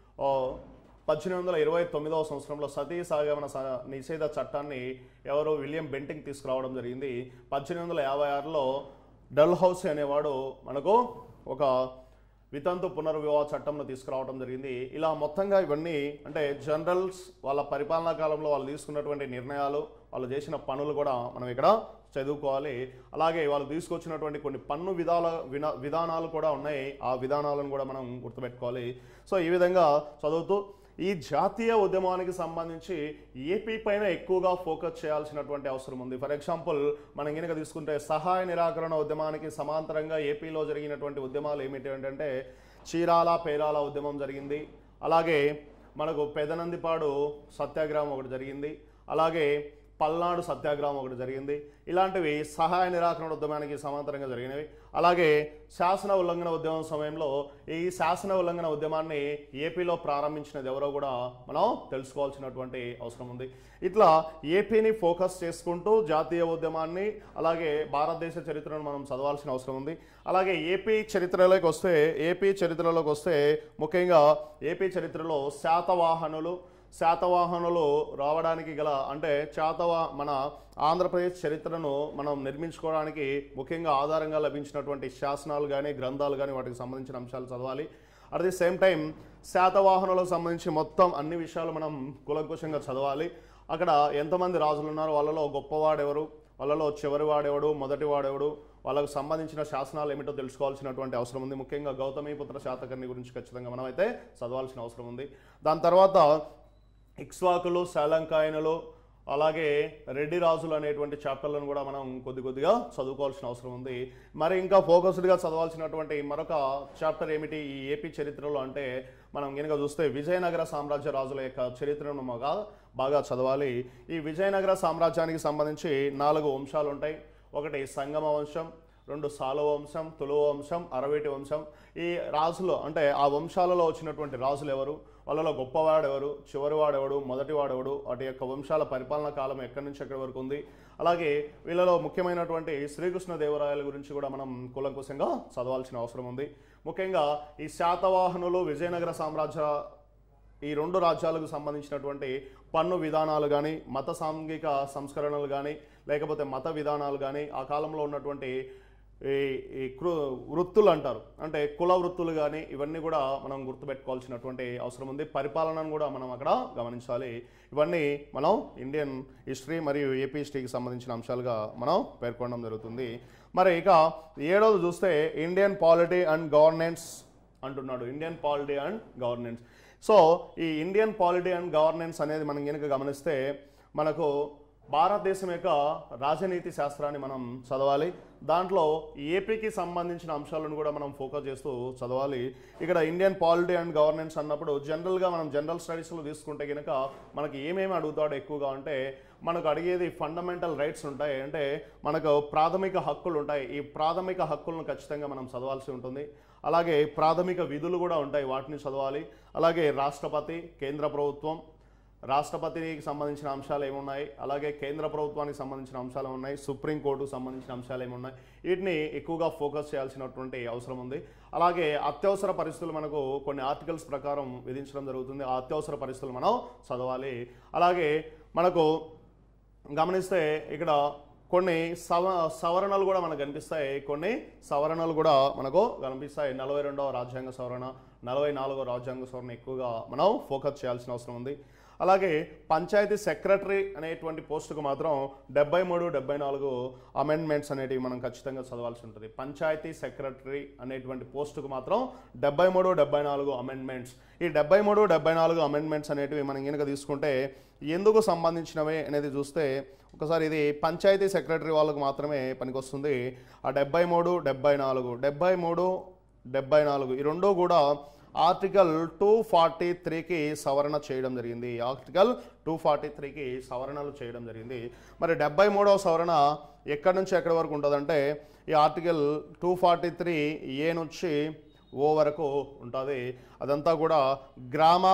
పద్దెనిమిది వందల ఇరవై తొమ్మిదవ సంవత్సరంలో సతీ సాగమన స- నిషేధ చట్టాన్ని ఎవరో విలియం బెంటింగ్ తీసుకురావడం జరిగింది పద్దెనిమిది వందల యాభై ఆరులో డల్ హౌస్ అనేవాడు మనకు ఒక వితంతు పునర్వివాహ చట్టంను తీసుకురావడం జరిగింది ఇలా మొత్తంగా ఇవన్నీ అంటే జనరల్స్ వాళ్ళ పరిపాలనా కాలంలో వాళ్ళు తీసుకున్నటువంటి నిర్ణయాలు వాళ్ళు చేసిన పనులు కూడా మనం ఇక్కడ చదువుకోవాలి అలాగే వాళ్ళు తీసుకొచ్చినటువంటి కొన్ని పన్ను విధాల వినా విధానాలు కూడా ఉన్నాయి ఆ విధానాలను కూడా మనం గుర్తుపెట్టుకోవాలి సో ఈ విధంగా చదువుతూ ఈ జాతీయ ఉద్యమానికి సంబంధించి ఏపీ పైన ఎక్కువగా ఫోకస్ చేయాల్సినటువంటి అవసరం ఉంది ఫర్ ఎగ్జాంపుల్ మనం కనుక తీసుకుంటే సహాయ నిరాకరణ ఉద్యమానికి సమాంతరంగా ఏపీలో జరిగినటువంటి ఉద్యమాలు ఏమిటి అంటే చీరాల పేరాల ఉద్యమం జరిగింది అలాగే మనకు పెదనందిపాడు సత్యాగ్రహం ఒకటి జరిగింది అలాగే పల్నాడు సత్యాగ్రహం ఒకటి జరిగింది ఇలాంటివి సహాయ నిరాకరణ ఉద్యమానికి సమాంతరంగా జరిగినవి అలాగే శాసన ఉల్లంఘన ఉద్యమం సమయంలో ఈ శాసన ఉల్లంఘన ఉద్యమాన్ని ఏపీలో ప్రారంభించినది ఎవరో కూడా మనం తెలుసుకోవాల్సినటువంటి అవసరం ఉంది ఇట్లా ఏపీని ఫోకస్ చేసుకుంటూ జాతీయ ఉద్యమాన్ని అలాగే భారతదేశ చరిత్రను మనం చదవాల్సిన అవసరం ఉంది అలాగే ఏపీ చరిత్రలోకి వస్తే ఏపీ చరిత్రలోకి వస్తే ముఖ్యంగా ఏపీ చరిత్రలో శాతవాహనులు శాతవాహనులు రావడానికి గల అంటే శాతవా మన ఆంధ్రప్రదేశ్ చరిత్రను మనం నిర్మించుకోవడానికి ముఖ్యంగా ఆధారంగా లభించినటువంటి శాసనాలు కానీ గ్రంథాలు కానీ వాటికి సంబంధించిన అంశాలు చదవాలి అట్ ది సేమ్ టైం శాతవాహనులకు సంబంధించి మొత్తం అన్ని విషయాలు మనం కులంకుశంగా చదవాలి అక్కడ ఎంతమంది రాజులు ఉన్నారు వాళ్ళలో గొప్పవాడెవరు వాళ్ళలో చివరి వాడెవడు మొదటి వాడెవడు వాళ్ళకు సంబంధించిన శాసనాలు ఏమిటో తెలుసుకోవాల్సినటువంటి అవసరం ఉంది ముఖ్యంగా గౌతమీపుత్ర శాతకర్ణి గురించి ఖచ్చితంగా మనం అయితే చదవాల్సిన అవసరం ఉంది దాని తర్వాత ఇక్స్వాకులు శాలంకాయనులు అలాగే రెడ్డి రాజులు అనేటువంటి చాప్టర్లను కూడా మనం కొద్ది కొద్దిగా చదువుకోవాల్సిన అవసరం ఉంది మరి ఇంకా ఫోకస్డ్గా చదవాల్సినటువంటి మరొక చాప్టర్ ఏమిటి ఈ ఏపీ చరిత్రలో అంటే మనం కనుక చూస్తే విజయనగర సామ్రాజ్య రాజుల యొక్క చరిత్రను బాగా బాగా చదవాలి ఈ విజయనగర సామ్రాజ్యానికి సంబంధించి నాలుగు వంశాలు ఉంటాయి ఒకటి సంగమ వంశం రెండు సాలువ వంశం తులువ వంశం అరవేటి వంశం ఈ రాజులు అంటే ఆ వంశాలలో వచ్చినటువంటి రాజులు ఎవరు వాళ్ళలో గొప్పవాడు ఎవరు చివరివాడెవడు మొదటివాడెవడు వాటి యొక్క వంశాల పరిపాలనా కాలం ఎక్కడి నుంచి ఎక్కడి వరకు ఉంది అలాగే వీళ్ళలో ముఖ్యమైనటువంటి శ్రీకృష్ణ దేవరాయల గురించి కూడా మనం కూలంకుశంగా చదవాల్సిన అవసరం ఉంది ముఖ్యంగా ఈ శాతవాహనులు విజయనగర సామ్రాజ్య ఈ రెండు రాజ్యాలకు సంబంధించినటువంటి పన్ను విధానాలు కానీ మత సాంఘిక సంస్కరణలు కానీ లేకపోతే మత విధానాలు కానీ ఆ కాలంలో ఉన్నటువంటి ఈ ఈ కృ వృత్తులు అంటారు అంటే కుల వృత్తులు కానీ ఇవన్నీ కూడా మనం గుర్తుపెట్టుకోవాల్సినటువంటి అవసరం ఉంది పరిపాలనను కూడా మనం అక్కడ గమనించాలి ఇవన్నీ మనం ఇండియన్ హిస్టరీ మరియు ఏపీ హిస్టరీకి సంబంధించిన అంశాలుగా మనం పేర్కొనడం జరుగుతుంది మరి ఇక ఏడవది చూస్తే ఇండియన్ పాలిటీ అండ్ గవర్నెన్స్ అంటున్నాడు Indian polity and governance so ఈ ఇండియన్ పాలిటీ అండ్ గవర్నెన్స్ అనేది మనం కనుక గమనిస్తే మనకు భారతదేశం యొక్క రాజనీతి శాస్త్రాన్ని మనం చదవాలి దాంట్లో ఏపీకి సంబంధించిన అంశాలను కూడా మనం ఫోకస్ చేస్తూ చదవాలి ఇక్కడ ఇండియన్ పాలిటీ అండ్ గవర్నెన్స్ అన్నప్పుడు జనరల్గా మనం జనరల్ స్టడీస్లో తీసుకుంటే కనుక మనకి ఏమేమి అడుగుతాడో ఎక్కువగా అంటే మనకు అడిగేది ఫండమెంటల్ రైట్స్ ఉంటాయి అంటే మనకు ప్రాథమిక హక్కులు ఉంటాయి ఈ ప్రాథమిక హక్కులను ఖచ్చితంగా మనం చదవాల్సి ఉంటుంది అలాగే ప్రాథమిక విధులు కూడా ఉంటాయి వాటిని చదవాలి అలాగే రాష్ట్రపతి కేంద్ర ప్రభుత్వం రాష్ట్రపతికి సంబంధించిన అంశాలు ఏమున్నాయి అలాగే కేంద్ర ప్రభుత్వానికి సంబంధించిన అంశాలు ఉన్నాయి సుప్రీంకోర్టుకు సంబంధించిన అంశాలు ఏమున్నాయి వీటిని ఎక్కువగా ఫోకస్ చేయాల్సినటువంటి అవసరం ఉంది అలాగే అత్యవసర పరిస్థితులు మనకు కొన్ని ఆర్టికల్స్ ప్రకారం విధించడం జరుగుతుంది ఆ అత్యవసర పరిస్థితులు మనం చదవాలి అలాగే మనకు గమనిస్తే ఇక్కడ కొన్ని సవ సవరణలు కూడా మనకు కనిపిస్తాయి కొన్ని సవరణలు కూడా మనకు కనిపిస్తాయి నలభై రెండవ రాజ్యాంగ సవరణ నలభై నాలుగో రాజ్యాంగ సవరణ ఎక్కువగా మనం ఫోకస్ చేయాల్సిన అవసరం ఉంది అలాగే పంచాయతీ సెక్రటరీ అనేటువంటి పోస్టుకు మాత్రం డెబ్బై మూడు డెబ్బై నాలుగు అమెండ్మెంట్స్ అనేటివి మనం ఖచ్చితంగా చదవాల్సి ఉంటుంది పంచాయతీ సెక్రటరీ అనేటువంటి పోస్టుకు మాత్రం డెబ్బై మూడు డెబ్బై నాలుగు అమెండ్మెంట్స్ ఈ డెబ్బై మూడు డెబ్బై నాలుగు అమెండ్మెంట్స్ అనేటివి మనం కనుక తీసుకుంటే ఎందుకు సంబంధించినవి అనేది చూస్తే ఒకసారి ఇది పంచాయతీ సెక్రటరీ వాళ్ళకు మాత్రమే పనికొస్తుంది ఆ డెబ్బై మూడు డెబ్బై నాలుగు డెబ్బై మూడు డెబ్బై నాలుగు ఈ రెండు కూడా ఆర్టికల్ టూ ఫార్టీ త్రీకి సవరణ చేయడం జరిగింది ఆర్టికల్ టూ ఫార్టీ త్రీకి సవరణలు చేయడం జరిగింది మరి డెబ్బై మూడవ సవరణ ఎక్కడి నుంచి ఎక్కడి వరకు ఉంటుందంటే ఈ article two forty three A నుంచి ఓ వరకు ఉంటుంది అదంతా కూడా గ్రామ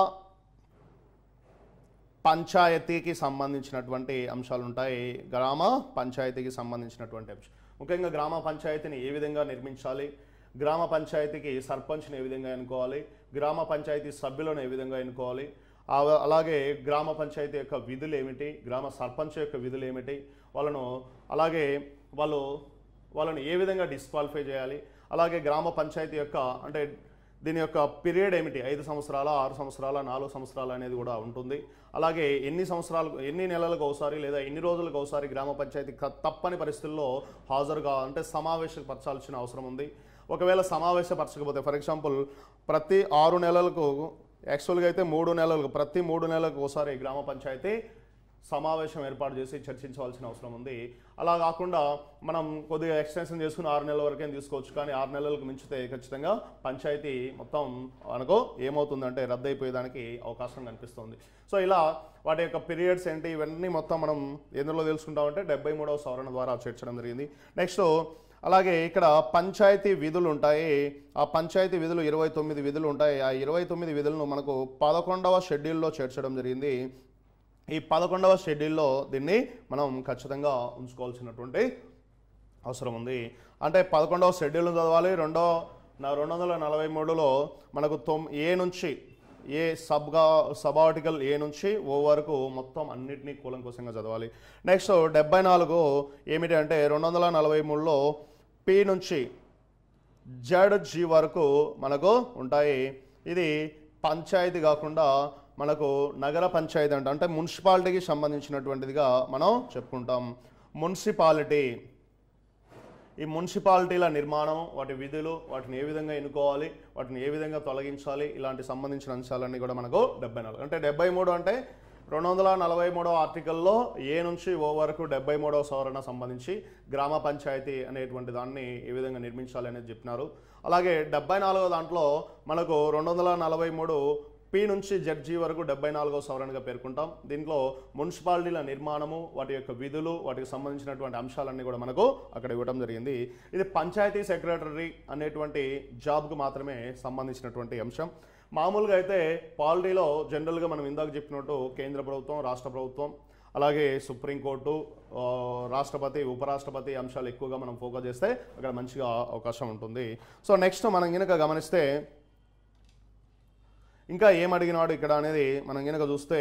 పంచాయతీకి సంబంధించినటువంటి అంశాలు ఉంటాయి గ్రామ పంచాయతీకి సంబంధించినటువంటి అంశం ముఖ్యంగా గ్రామ పంచాయతీని ఏ విధంగా నిర్మించాలి గ్రామ పంచాయతీకి సర్పంచ్ని ఏ విధంగా ఎన్నుకోవాలి గ్రామ పంచాయతీ సభ్యులను ఏ విధంగా ఎన్నుకోవాలి ఆ- అలాగే గ్రామ పంచాయతీ యొక్క విధులు ఏమిటి గ్రామ సర్పంచ్ యొక్క విధులు ఏమిటి వాళ్ళను అలాగే వాళ్ళు వాళ్ళని ఏ విధంగా డిస్క్వాలిఫై చేయాలి అలాగే గ్రామ పంచాయతీ యొక్క అంటే దీని యొక్క పీరియడ్ ఏమిటి ఐదు సంవత్సరాల ఆరు సంవత్సరాల నాలుగు సంవత్సరాలు అనేది కూడా ఉంటుంది అలాగే ఎన్ని సంవత్సరాలు ఎన్ని నెలలకు ఒకసారి లేదా ఎన్ని రోజులకు ఒకసారి గ్రామ పంచాయతీ క- తప్పని పరిస్థితుల్లో హాజరుగా అంటే సమావేశపరచాల్సిన అవసరం ఉంది ఒకవేళ సమావేశపరచకపోతే ఫర్ ఎగ్జాంపుల్ ప్రతి ఆరు నెలలకు యాక్చువల్గా అయితే మూడు నెలలకు ప్రతి మూడు నెలలకు ఒకసారి గ్రామ పంచాయతీ సమావేశం ఏర్పాటు చేసి చర్చించవలసిన అవసరం ఉంది అలా కాకుండా మనం కొద్దిగా ఎక్స్టెన్షన్ చేసుకుని ఆరు నెలల వరకే తీసుకోవచ్చు కానీ ఆరు నెలలకు మించితే ఖచ్చితంగా పంచాయతీ మొత్తం మనకు ఏమవుతుందంటే రద్దయిపోయేదానికి అవకాశం కనిపిస్తుంది సో ఇలా వాటి యొక్క పీరియడ్స్ ఏంటి ఇవన్నీ మొత్తం మనం ఎందులో తెలుసుకుంటామంటే డెబ్బై మూడవ సవరణ ద్వారా చేర్చడం జరిగింది నెక్స్ట్ అలాగే ఇక్కడ పంచాయతీ విధులు ఉంటాయి ఆ పంచాయతీ విధులు ఇరవై తొమ్మిది విధులు ఉంటాయి ఆ ఇరవై తొమ్మిది విధులను మనకు పదకొండవ షెడ్యూల్లో చేర్చడం జరిగింది ఈ పదకొండవ షెడ్యూల్లో దీన్ని మనం ఖచ్చితంగా ఉంచుకోవాల్సినటువంటి అవసరం ఉంది అంటే పదకొండవ షెడ్యూల్ చదవాలి రెండో నా రెండు వందల నలభై మూడులో మనకు తొమ్ ఏ నుంచి ఏ సబ్గా సబ్ ఆర్టికల్ ఏ నుంచి ఓ వరకు మొత్తం అన్నిటినీ కూలంకోసంగా చదవాలి నెక్స్ట్ డెబ్బై నాలుగు ఏమిటి అంటే రెండు వందల నలభై మూడులో పి నుంచి జడ్ జీ వరకు మనకు ఉంటాయి ఇది పంచాయతీ కాకుండా మనకు నగర పంచాయతీ అంట అంటే మున్సిపాలిటీకి సంబంధించినటువంటిదిగా మనం చెప్పుకుంటాం మున్సిపాలిటీ ఈ మున్సిపాలిటీల నిర్మాణం వాటి విధులు వాటిని ఏ విధంగా ఎన్నుకోవాలి వాటిని ఏ విధంగా తొలగించాలి ఇలాంటి సంబంధించిన అంశాలన్నీ కూడా మనకు డెబ్బై నాలుగు అంటే డెబ్బై మూడు అంటే రెండు వందల నలభై మూడవ ఆర్టికల్లో ఏ నుంచి ఓ వరకు డెబ్బై మూడవ సవరణ సంబంధించి గ్రామ పంచాయతీ అనేటువంటి దాన్ని ఏ విధంగా నిర్మించాలి అనేది చెప్పినారు అలాగే డెబ్బై నాలుగో దాంట్లో మనకు రెండు వందల నలభై మూడు పి నుంచి జడ్జి వరకు డెబ్బై నాలుగో సవరణగా పేర్కొంటాం దీంట్లో మున్సిపాలిటీల నిర్మాణము వాటి యొక్క విధులు వాటికి సంబంధించినటువంటి అంశాలన్నీ కూడా మనకు అక్కడ ఇవ్వడం జరిగింది ఇది పంచాయతీ సెక్రటరీ అనేటువంటి జాబ్కు మాత్రమే సంబంధించినటువంటి అంశం మామూలుగా అయితే పాలిటీలో జనరల్గా మనం ఇందాక చెప్పినట్టు కేంద్ర ప్రభుత్వం రాష్ట్ర ప్రభుత్వం అలాగే సుప్రీంకోర్టు ఆ, రాష్ట్రపతి ఉపరాష్ట్రపతి అంశాలు ఎక్కువగా మనం ఫోకస్ చేస్తే అక్కడ మంచిగా అవకాశం ఉంటుంది సో నెక్స్ట్ మనం కనుక గమనిస్తే ఇంకా ఏం అడిగినాడు ఇక్కడ అనేది మనం కనుక చూస్తే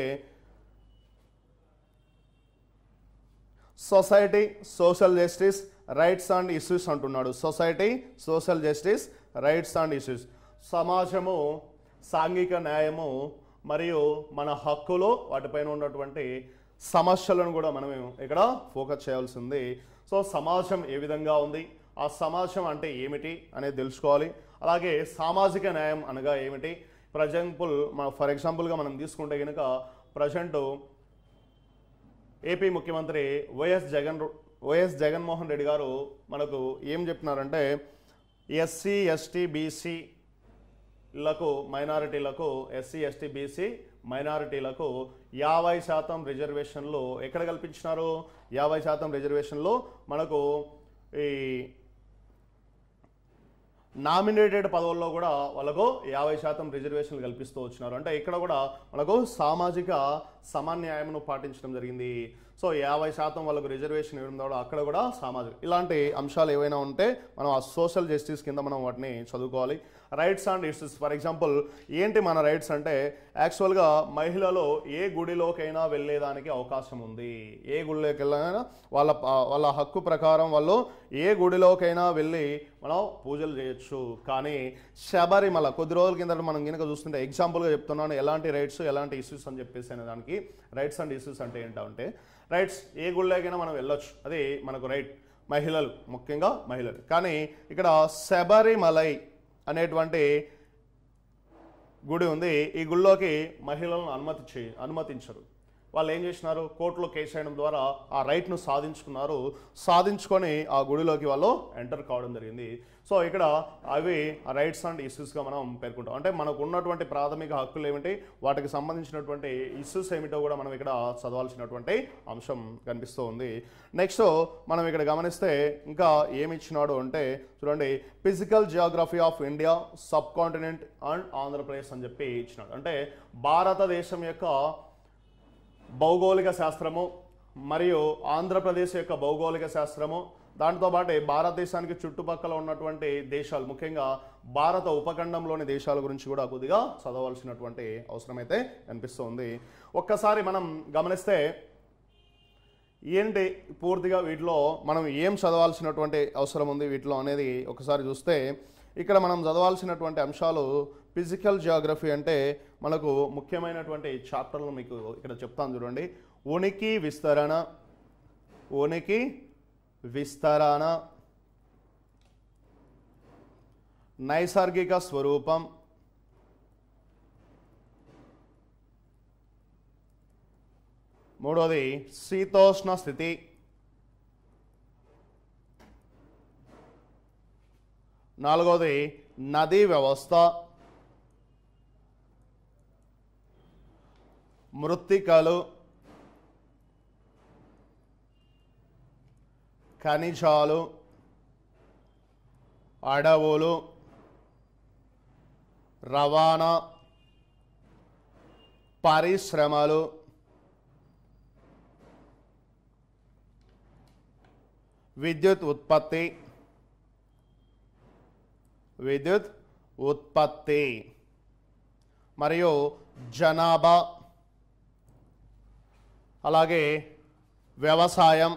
society social justice rights and issues అంటున్నాడు society social justice rights and issues సమాజము సాంఘిక న్యాయము మరియు మన హక్కులు వాటిపైన ఉన్నటువంటి సమస్యలను కూడా మనం ఇక్కడ ఫోకస్ చేయాల్సి ఉంది సో సమాజం ఏ విధంగా ఉంది ఆ సమాజం అంటే ఏమిటి అనేది తెలుసుకోవాలి అలాగే సామాజిక న్యాయం అనగా ఏమిటి ఫర్ ఎగ్జాంపుల్ ఫర్ ఎగ్జాంపుల్గా మనం తీసుకుంటే కనుక ప్రజెంట్ ఏపీ ముఖ్యమంత్రి వైఎస్ జగన్ వైఎస్ జగన్మోహన్ రెడ్డి గారు మనకు ఏం చెప్తున్నారంటే ఎస్సీ ఎస్టీ బీసీలకు మైనారిటీలకు ఎస్సీ ఎస్టీ బీసీ మైనారిటీలకు యాభై శాతం రిజర్వేషన్లు ఎక్కడ కల్పించినారు యాభై శాతం రిజర్వేషన్లు మనకు ఈ నామినేటెడ్ పదవుల్లో కూడా వాళ్ళకు యాభై శాతం రిజర్వేషన్లు కల్పిస్తూ వచ్చినారు అంటే ఇక్కడ కూడా మనకు సామాజిక సమన్యాయమును పాటించడం జరిగింది సో యాభై శాతం వాళ్ళకు రిజర్వేషన్ ఇవ్వడం ద్వారా అక్కడ కూడా సామాజిక ఇలాంటి అంశాలు ఏవైనా ఉంటే మనం ఆ సోషల్ జస్టిస్ కింద మనం వాటిని చదువుకోవాలి rights and issues for example ఏంటి మన రైట్స్ అంటే యాక్చువల్గా మహిళలు ఏ గుడిలోకైనా వెళ్ళేదానికి అవకాశం ఉంది ఏ గుడిలోకి వెళ్ళినా వాళ్ళ వాళ్ళ హక్కు ప్రకారం వాళ్ళు ఏ గుడిలోకైనా వెళ్ళి మనం పూజలు చేయొచ్చు కానీ శబరిమల కొద్ది రోజుల కింద మనం కనుక చూస్తుంటే ఎగ్జాంపుల్గా చెప్తున్నాను ఎలాంటి రైట్స్ ఎలాంటి ఇష్యూస్ అని చెప్పేసి అనే దానికి రైట్స్ అండ్ ఇష్యూస్ అంటే ఏంటంటే రైట్స్ ఏ గుడిలోకైనా మనం వెళ్ళొచ్చు అది మనకు రైట్ మహిళలు ముఖ్యంగా మహిళలు కానీ ఇక్కడ శబరిమలై అనేటువంటి గుడి ఉంది ఈ గుడిలోకి మహిళలను అనుమతి చే అనుమతించరు వాళ్ళు ఏం చేసినారు కోర్టులో కేసు చేయడం ద్వారా ఆ రైట్ను సాధించుకున్నారు సాధించుకొని ఆ గుడిలోకి వాళ్ళు ఎంటర్ కావడం జరిగింది సో ఇక్కడ అవి రైట్స్ అండ్ ఇష్యూస్గా మనం పేర్కొంటాం అంటే మనకు ఉన్నటువంటి ప్రాథమిక హక్కులు ఏమిటి వాటికి సంబంధించినటువంటి ఇష్యూస్ ఏమిటో కూడా మనం ఇక్కడ చదవాల్సినటువంటి అంశం కనిపిస్తూ ఉంది నెక్స్ట్ మనం ఇక్కడ గమనిస్తే ఇంకా ఏమి ఇచ్చినాడు అంటే చూడండి physical geography of India subcontinent and Andhra Pradesh అని చెప్పి ఇచ్చినాడు అంటే భారతదేశం యొక్క భౌగోళిక శాస్త్రము మరియు ఆంధ్రప్రదేశ్ యొక్క భౌగోళిక శాస్త్రము దాంతో పాటు భారతదేశానికి చుట్టుపక్కల ఉన్నటువంటి దేశాలు ముఖ్యంగా భారత ఉపఖండంలోని దేశాల గురించి కూడా కొద్దిగా చదవాల్సినటువంటి అవసరం అయితే కనిపిస్తుంది ఒక్కసారి మనం గమనిస్తే ఏంటి పూర్తిగా వీటిలో మనం ఏం చదవాల్సినటువంటి అవసరం ఉంది వీటిలో అనేది ఒకసారి చూస్తే ఇక్కడ మనం చదవాల్సినటువంటి అంశాలు ఫిజికల్ జియోగ్రఫీ అంటే మనకు ముఖ్యమైనటువంటి చాప్టర్లు మీకు ఇక్కడ చెప్తాను చూడండి ఉనికి విస్తరణ ఉనికి విస్తరణ నైసర్గిక స్వరూపం మూడోది శీతోష్ణ స్థితి నాలుగోది నదీ వ్యవస్థ మృత్తికలు ఖనిజాలు అడవులు రవాణా పరిశ్రమలు విద్యుత్ ఉత్పత్తి విద్యుత్ ఉత్పత్తి మరియు జనాభా అలాగే వ్యవసాయం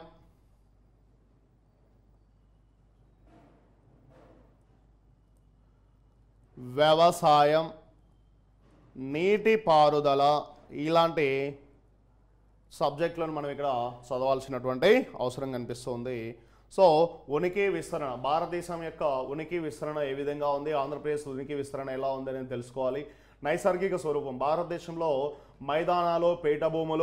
వ్యవసాయం నీటిపారుదల ఇలాంటి సబ్జెక్టులను మనం ఇక్కడ చదవాల్సినటువంటి అవసరం కనిపిస్తుంది సో ఉనికి విస్తరణ భారతదేశం యొక్క ఉనికి విస్తరణ ఏ విధంగా ఉంది ఆంధ్రప్రదేశ్ ఉనికి విస్తరణ ఎలా ఉంది అనేది తెలుసుకోవాలి నైసర్గిక స్వరూపం భారతదేశంలో మైదానాలు పీఠ భూములు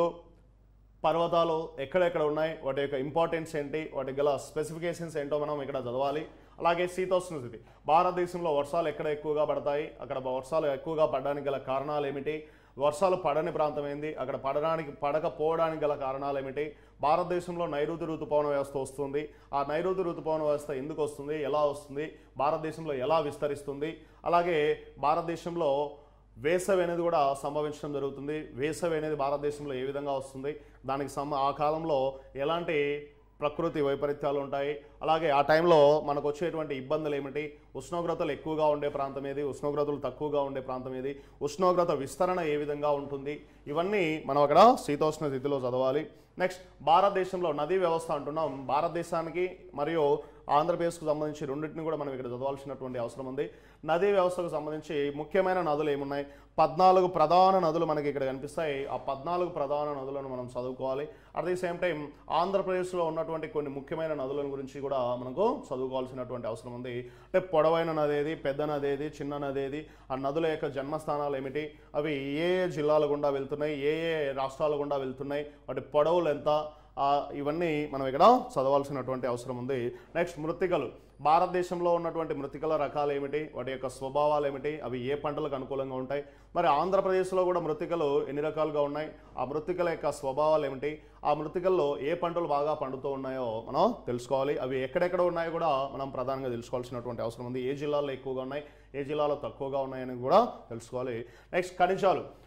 పర్వతాలు ఎక్కడెక్కడ ఉన్నాయి వాటి యొక్క ఇంపార్టెన్స్ ఏంటి వాటి గల స్పెసిఫికేషన్స్ ఏంటో మనం ఇక్కడ చదవాలి అలాగే శీతోష్ణ స్థితి భారతదేశంలో వర్షాలు ఎక్కడ ఎక్కువగా పడతాయి అక్కడ వర్షాలు ఎక్కువగా పడడానికి గల కారణాలు ఏమిటి వర్షాలు పడని ప్రాంతం ఏంది అక్కడ పడడానికి పడకపోవడానికి గల కారణాలు ఏమిటి భారతదేశంలో నైరుతి ఋతుపవన వ్యవస్థ వస్తుంది ఆ నైరుతి ఋతుపవన వ్యవస్థ ఎందుకు వస్తుంది ఎలా వస్తుంది భారతదేశంలో ఎలా విస్తరిస్తుంది అలాగే భారతదేశంలో వేసవి అనేది కూడా సంభవించడం జరుగుతుంది వేసవి అనేది భారతదేశంలో ఏ విధంగా వస్తుంది దానికి సమ ఆ కాలంలో ఎలాంటి ప్రకృతి వైపరీత్యాలు ఉంటాయి అలాగే ఆ టైంలో మనకు వచ్చేటువంటి ఇబ్బందులు ఏమిటి ఉష్ణోగ్రతలు ఎక్కువగా ఉండే ప్రాంతం ఏది ఉష్ణోగ్రతలు తక్కువగా ఉండే ప్రాంతం ఏది ఉష్ణోగ్రత విస్తరణ ఏ విధంగా ఉంటుంది ఇవన్నీ మనం అక్కడ శీతోష్ణ స్థితిలో చదవాలి నెక్స్ట్ భారతదేశంలో నదీ వ్యవస్థ అంటున్నాం భారతదేశానికి మరియు ఆంధ్రప్రదేశ్కు సంబంధించి రెండింటిని కూడా మనం ఇక్కడ చదవాల్సినటువంటి అవసరం ఉంది నదీ వ్యవస్థకు సంబంధించి ముఖ్యమైన నదులు ఏమున్నాయి పద్నాలుగు ప్రధాన నదులు మనకి ఇక్కడ కనిపిస్తాయి ఆ పద్నాలుగు ప్రధాన నదులను మనం చదువుకోవాలి అట్ ది సేమ్ టైం ఆంధ్రప్రదేశ్లో ఉన్నటువంటి కొన్ని ముఖ్యమైన నదుల గురించి కూడా మనకు చదువుకోవాల్సినటువంటి అవసరం ఉంది అంటే పొడవైన నది ఏది పెద్ద నది ఏది చిన్న నది ఏది ఆ నదుల యొక్క జన్మస్థానాలు ఏమిటి అవి ఏ ఏ జిల్లాల గుండా వెళ్తున్నాయి ఏ ఏ రాష్ట్రాల గుండా వెళ్తున్నాయి వాటి పొడవులు ఎంత ఆ, ఇవన్నీ మనం ఇక్కడ చదవాల్సినటువంటి అవసరం ఉంది నెక్స్ట్ మృతికలు భారతదేశంలో ఉన్నటువంటి మృతికల రకాలు ఏమిటి వాటి యొక్క స్వభావాలు ఏమిటి అవి ఏ పంటలకు అనుకూలంగా ఉంటాయి మరి ఆంధ్రప్రదేశ్లో కూడా మృతికలు ఎన్ని రకాలుగా ఉన్నాయి ఆ మృతికల యొక్క స్వభావాలు ఏమిటి ఆ మృతికల్లో ఏ పంటలు బాగా పండుతూ ఉన్నాయో మనం తెలుసుకోవాలి అవి ఎక్కడెక్కడ ఉన్నాయో కూడా మనం ప్రధానంగా తెలుసుకోవాల్సినటువంటి అవసరం ఉంది ఏ జిల్లాలో ఎక్కువగా ఉన్నాయి ఏ జిల్లాలో తక్కువగా ఉన్నాయని కూడా తెలుసుకోవాలి నెక్స్ట్ ఖనిజాలు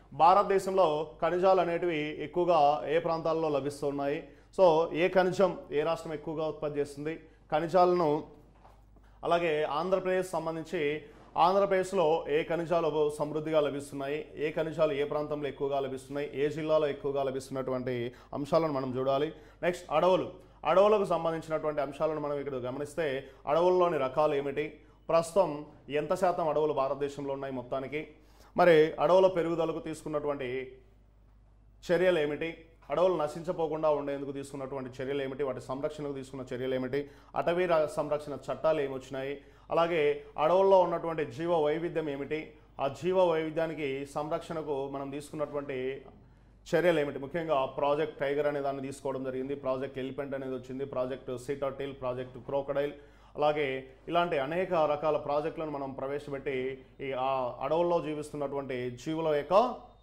భారతదేశంలో ఖనిజాలు అనేటివి ఎక్కువగా ఏ ప్రాంతాల్లో లభిస్తున్నాయి సో ఏ ఖనిజం ఏ రాష్ట్రం ఎక్కువగా ఉత్పత్తి చేస్తుంది ఖనిజాలను అలాగే ఆంధ్రప్రదేశ్ సంబంధించి ఆంధ్రప్రదేశ్లో ఏ ఖనిజాలు సమృద్ధిగా లభిస్తున్నాయి ఏ ఖనిజాలు ఏ ప్రాంతంలో ఎక్కువగా లభిస్తున్నాయి ఏ జిల్లాలో ఎక్కువగా లభిస్తున్నటువంటి అంశాలను మనం చూడాలి నెక్స్ట్ అడవులు అడవులకు సంబంధించినటువంటి అంశాలను మనం ఇక్కడ గమనిస్తే అడవుల్లోని రకాలు ఏమిటి ప్రస్తుతం ఎంత శాతం అడవులు భారతదేశంలో ఉన్నాయి మొత్తానికి మరి అడవుల పెరుగుదలకు తీసుకున్నటువంటి చర్యలు ఏమిటి అడవులు నశించపోకుండా ఉండేందుకు తీసుకున్నటువంటి చర్యలు ఏమిటి వాటి సంరక్షణకు తీసుకున్న చర్యలు ఏమిటి అటవీ రా- సంరక్షణ చట్టాలు ఏమొచ్చినాయి అలాగే అడవుల్లో ఉన్నటువంటి జీవ వైవిధ్యం ఏమిటి ఆ జీవ వైవిధ్యానికి సంరక్షణకు మనం తీసుకున్నటువంటి చర్యలు ఏమిటి ముఖ్యంగా ప్రాజెక్ట్ టైగర్ అనే దాన్ని తీసుకోవడం జరిగింది ప్రాజెక్ట్ ఎలిఫెంట్ అనేది వచ్చింది ప్రాజెక్ట్ సీటర్టిల్ ప్రాజెక్ట్ క్రోకడైల్ అలాగే ఇలాంటి అనేక రకాల ప్రాజెక్టులను మనం ప్రవేశపెట్టి ఈ ఆ అడవుల్లో జీవిస్తున్నటువంటి జీవుల యొక్క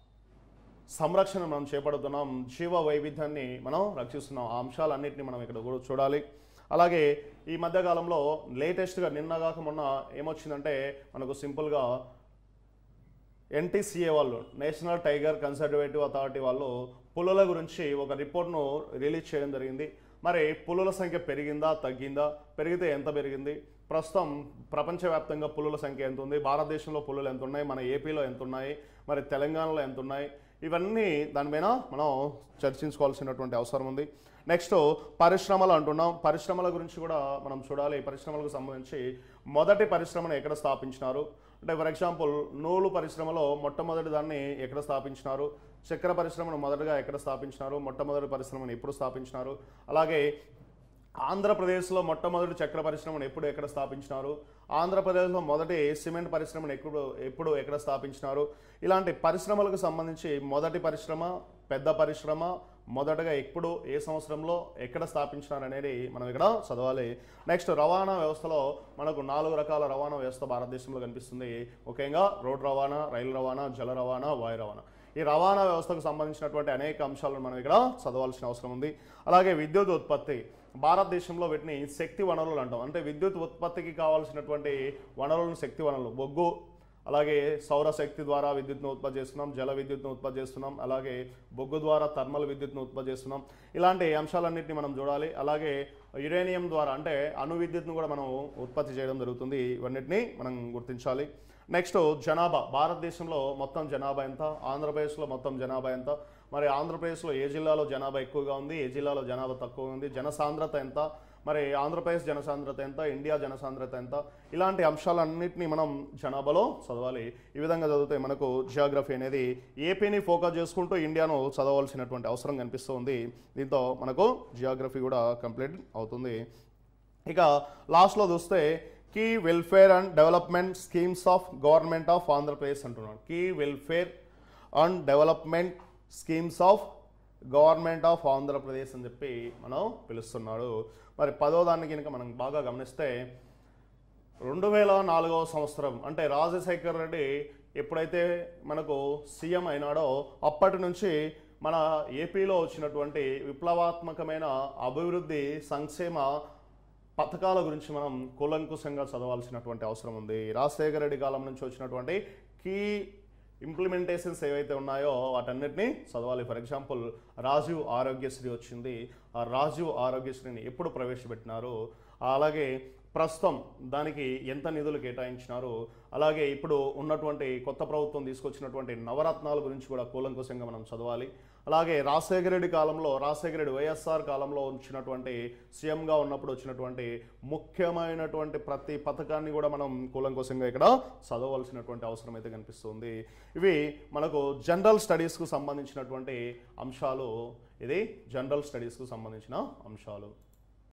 సంరక్షణ మనం చేపడుతున్నాం జీవ వైవిధ్యాన్ని మనం రక్షిస్తున్నాం ఆ అంశాలన్నింటినీ మనం ఇక్కడ కూడా చూడాలి అలాగే ఈ మధ్యకాలంలో లేటెస్ట్గా నిన్నగాక మొన్న ఏమొచ్చిందంటే మనకు సింపుల్గా ఎన్టీసీఏ వాళ్ళు నేషనల్ టైగర్ కన్సర్వేటివ్ అథారిటీ వాళ్ళు పులుల గురించి ఒక రిపోర్ట్ను రిలీజ్ చేయడం జరిగింది మరి పులుల సంఖ్య పెరిగిందా తగ్గిందా పెరిగితే ఎంత పెరిగింది ప్రస్తుతం ప్రపంచవ్యాప్తంగా పులుల సంఖ్య ఎంత ఉంది భారతదేశంలో పులులు ఎంత ఉన్నాయి మన ఏపీలో ఎంత ఉన్నాయి మరి తెలంగాణలో ఎంత ఉన్నాయి ఇవన్నీ దానిపైన మనం చర్చించుకోవాల్సినటువంటి అవసరం ఉంది నెక్స్ట్ పరిశ్రమలు అంటున్నాం పరిశ్రమల గురించి కూడా మనం చూడాలి పరిశ్రమలకు సంబంధించి మొదటి పరిశ్రమను ఎక్కడ స్థాపించినారు అంటే ఫర్ ఎగ్జాంపుల్ నూలు పరిశ్రమలో మొట్టమొదటి దాన్ని ఎక్కడ స్థాపించినారు చక్కెర పరిశ్రమను మొదటగా ఎక్కడ స్థాపించినారు మొట్టమొదటి పరిశ్రమను ఎప్పుడు స్థాపించినారు అలాగే ఆంధ్రప్రదేశ్లో మొట్టమొదటి చక్కెర పరిశ్రమను ఎప్పుడు ఎక్కడ స్థాపించినారు ఆంధ్రప్రదేశ్లో మొదటి సిమెంట్ పరిశ్రమను ఎప్పుడు ఎప్పుడు ఎక్కడ స్థాపించినారు ఇలాంటి పరిశ్రమలకు సంబంధించి మొదటి పరిశ్రమ పెద్ద పరిశ్రమ మొదటగా ఎప్పుడు ఏ సంవత్సరంలో ఎక్కడ స్థాపించినారు అనేది మనం ఇక్కడ చదవాలి నెక్స్ట్ రవాణా వ్యవస్థలో మనకు నాలుగు రకాల రవాణా వ్యవస్థ భారతదేశంలో కనిపిస్తుంది ముఖ్యంగా రోడ్ రవాణా రైలు రవాణా జల రవాణా వాయు రవాణా ఈ రవాణా వ్యవస్థకు సంబంధించినటువంటి అనేక అంశాలను మనం ఇక్కడ చదవాల్సిన అవసరం ఉంది అలాగే విద్యుత్ ఉత్పత్తి భారతదేశంలో వీటిని శక్తి వనరులు అంటాం అంటే విద్యుత్ ఉత్పత్తికి కావాల్సినటువంటి వనరులను శక్తి వనరులు బొగ్గు అలాగే సౌరశక్తి ద్వారా విద్యుత్ను ఉత్పత్తి చేస్తున్నాం జల విద్యుత్ను ఉత్పత్తి చేస్తున్నాం అలాగే బొగ్గు ద్వారా థర్మల్ విద్యుత్ను ఉత్పత్తి చేస్తున్నాం ఇలాంటి అంశాలన్నింటినీ మనం చూడాలి అలాగే యురేనియం ద్వారా అంటే అణు విద్యుత్ను కూడా మనం ఉత్పత్తి చేయడం జరుగుతుంది ఇవన్నిటిని మనం గుర్తించాలి నెక్స్ట్ జనాభా భారతదేశంలో మొత్తం జనాభా ఎంత ఆంధ్రప్రదేశ్లో మొత్తం జనాభా ఎంత మరి ఆంధ్రప్రదేశ్లో ఏ జిల్లాలో జనాభా ఎక్కువగా ఉంది ఏ జిల్లాలో జనాభా తక్కువ ఉంది జనసాంద్రత ఎంత మరి ఆంధ్రప్రదేశ్ జనసాంద్రత ఎంత ఇండియా జనసాంద్రత ఎంత ఇలాంటి అంశాలన్నింటినీ మనం జనాభాలో చదవాలి ఈ విధంగా చదివితే మనకు జియోగ్రఫీ అనేది ఏపీని ఫోకస్ చేసుకుంటూ ఇండియాను చదవలసినటువంటి అవసరం కనిపిస్తుంది దీంతో మనకు జియోగ్రఫీ కూడా కంప్లీట్ అవుతుంది ఇక లాస్ట్లో చూస్తే key welfare and development schemes of government of Andhra Pradesh అంటున్నాడు key welfare and development schemes of government of Andhra Pradesh అని చెప్పి మనం పిలుస్తున్నాడు మరి పదో దాన్ని కనుక మనం బాగా గమనిస్తే రెండు వేల నాలుగవ సంవత్సరం అంటే రాజశేఖర్ రెడ్డి ఎప్పుడైతే మనకు సీఎం అయినాడో అప్పటి నుంచి మన ఏపీలో వచ్చినటువంటి విప్లవాత్మకమైన అభివృద్ధి సంక్షేమ పథకాల గురించి మనం కూలంకుశంగా చదవాల్సినటువంటి అవసరం ఉంది రాజశేఖర రెడ్డి కాలం నుంచి వచ్చినటువంటి కీ ఇంప్లిమెంటేషన్స్ ఏవైతే ఉన్నాయో వాటన్నిటిని చదవాలి ఫర్ ఎగ్జాంపుల్ రాజీవ్ ఆరోగ్యశ్రీ వచ్చింది ఆ రాజీవ్ ఆరోగ్యశ్రీని ఎప్పుడు ప్రవేశపెట్టినారు అలాగే ప్రస్తుతం దానికి ఎంత నిధులు కేటాయించినారు అలాగే ఇప్పుడు ఉన్నటువంటి కొత్త ప్రభుత్వం తీసుకొచ్చినటువంటి నవరత్నాల గురించి కూడా కూలంకుశంగా మనం చదవాలి అలాగే రాజశేఖర రెడ్డి కాలంలో రాజశేఖర రెడ్డి వైఎస్ఆర్ కాలంలో వచ్చినటువంటి సీఎంగా ఉన్నప్పుడు వచ్చినటువంటి ముఖ్యమైనటువంటి ప్రతి పథకాన్ని కూడా మనం కూలంకోసంగా ఇక్కడ చదవలసినటువంటి అవసరం అయితే కనిపిస్తుంది ఇవి మనకు జనరల్ స్టడీస్కు సంబంధించినటువంటి అంశాలు ఇది జనరల్ స్టడీస్కు సంబంధించిన అంశాలు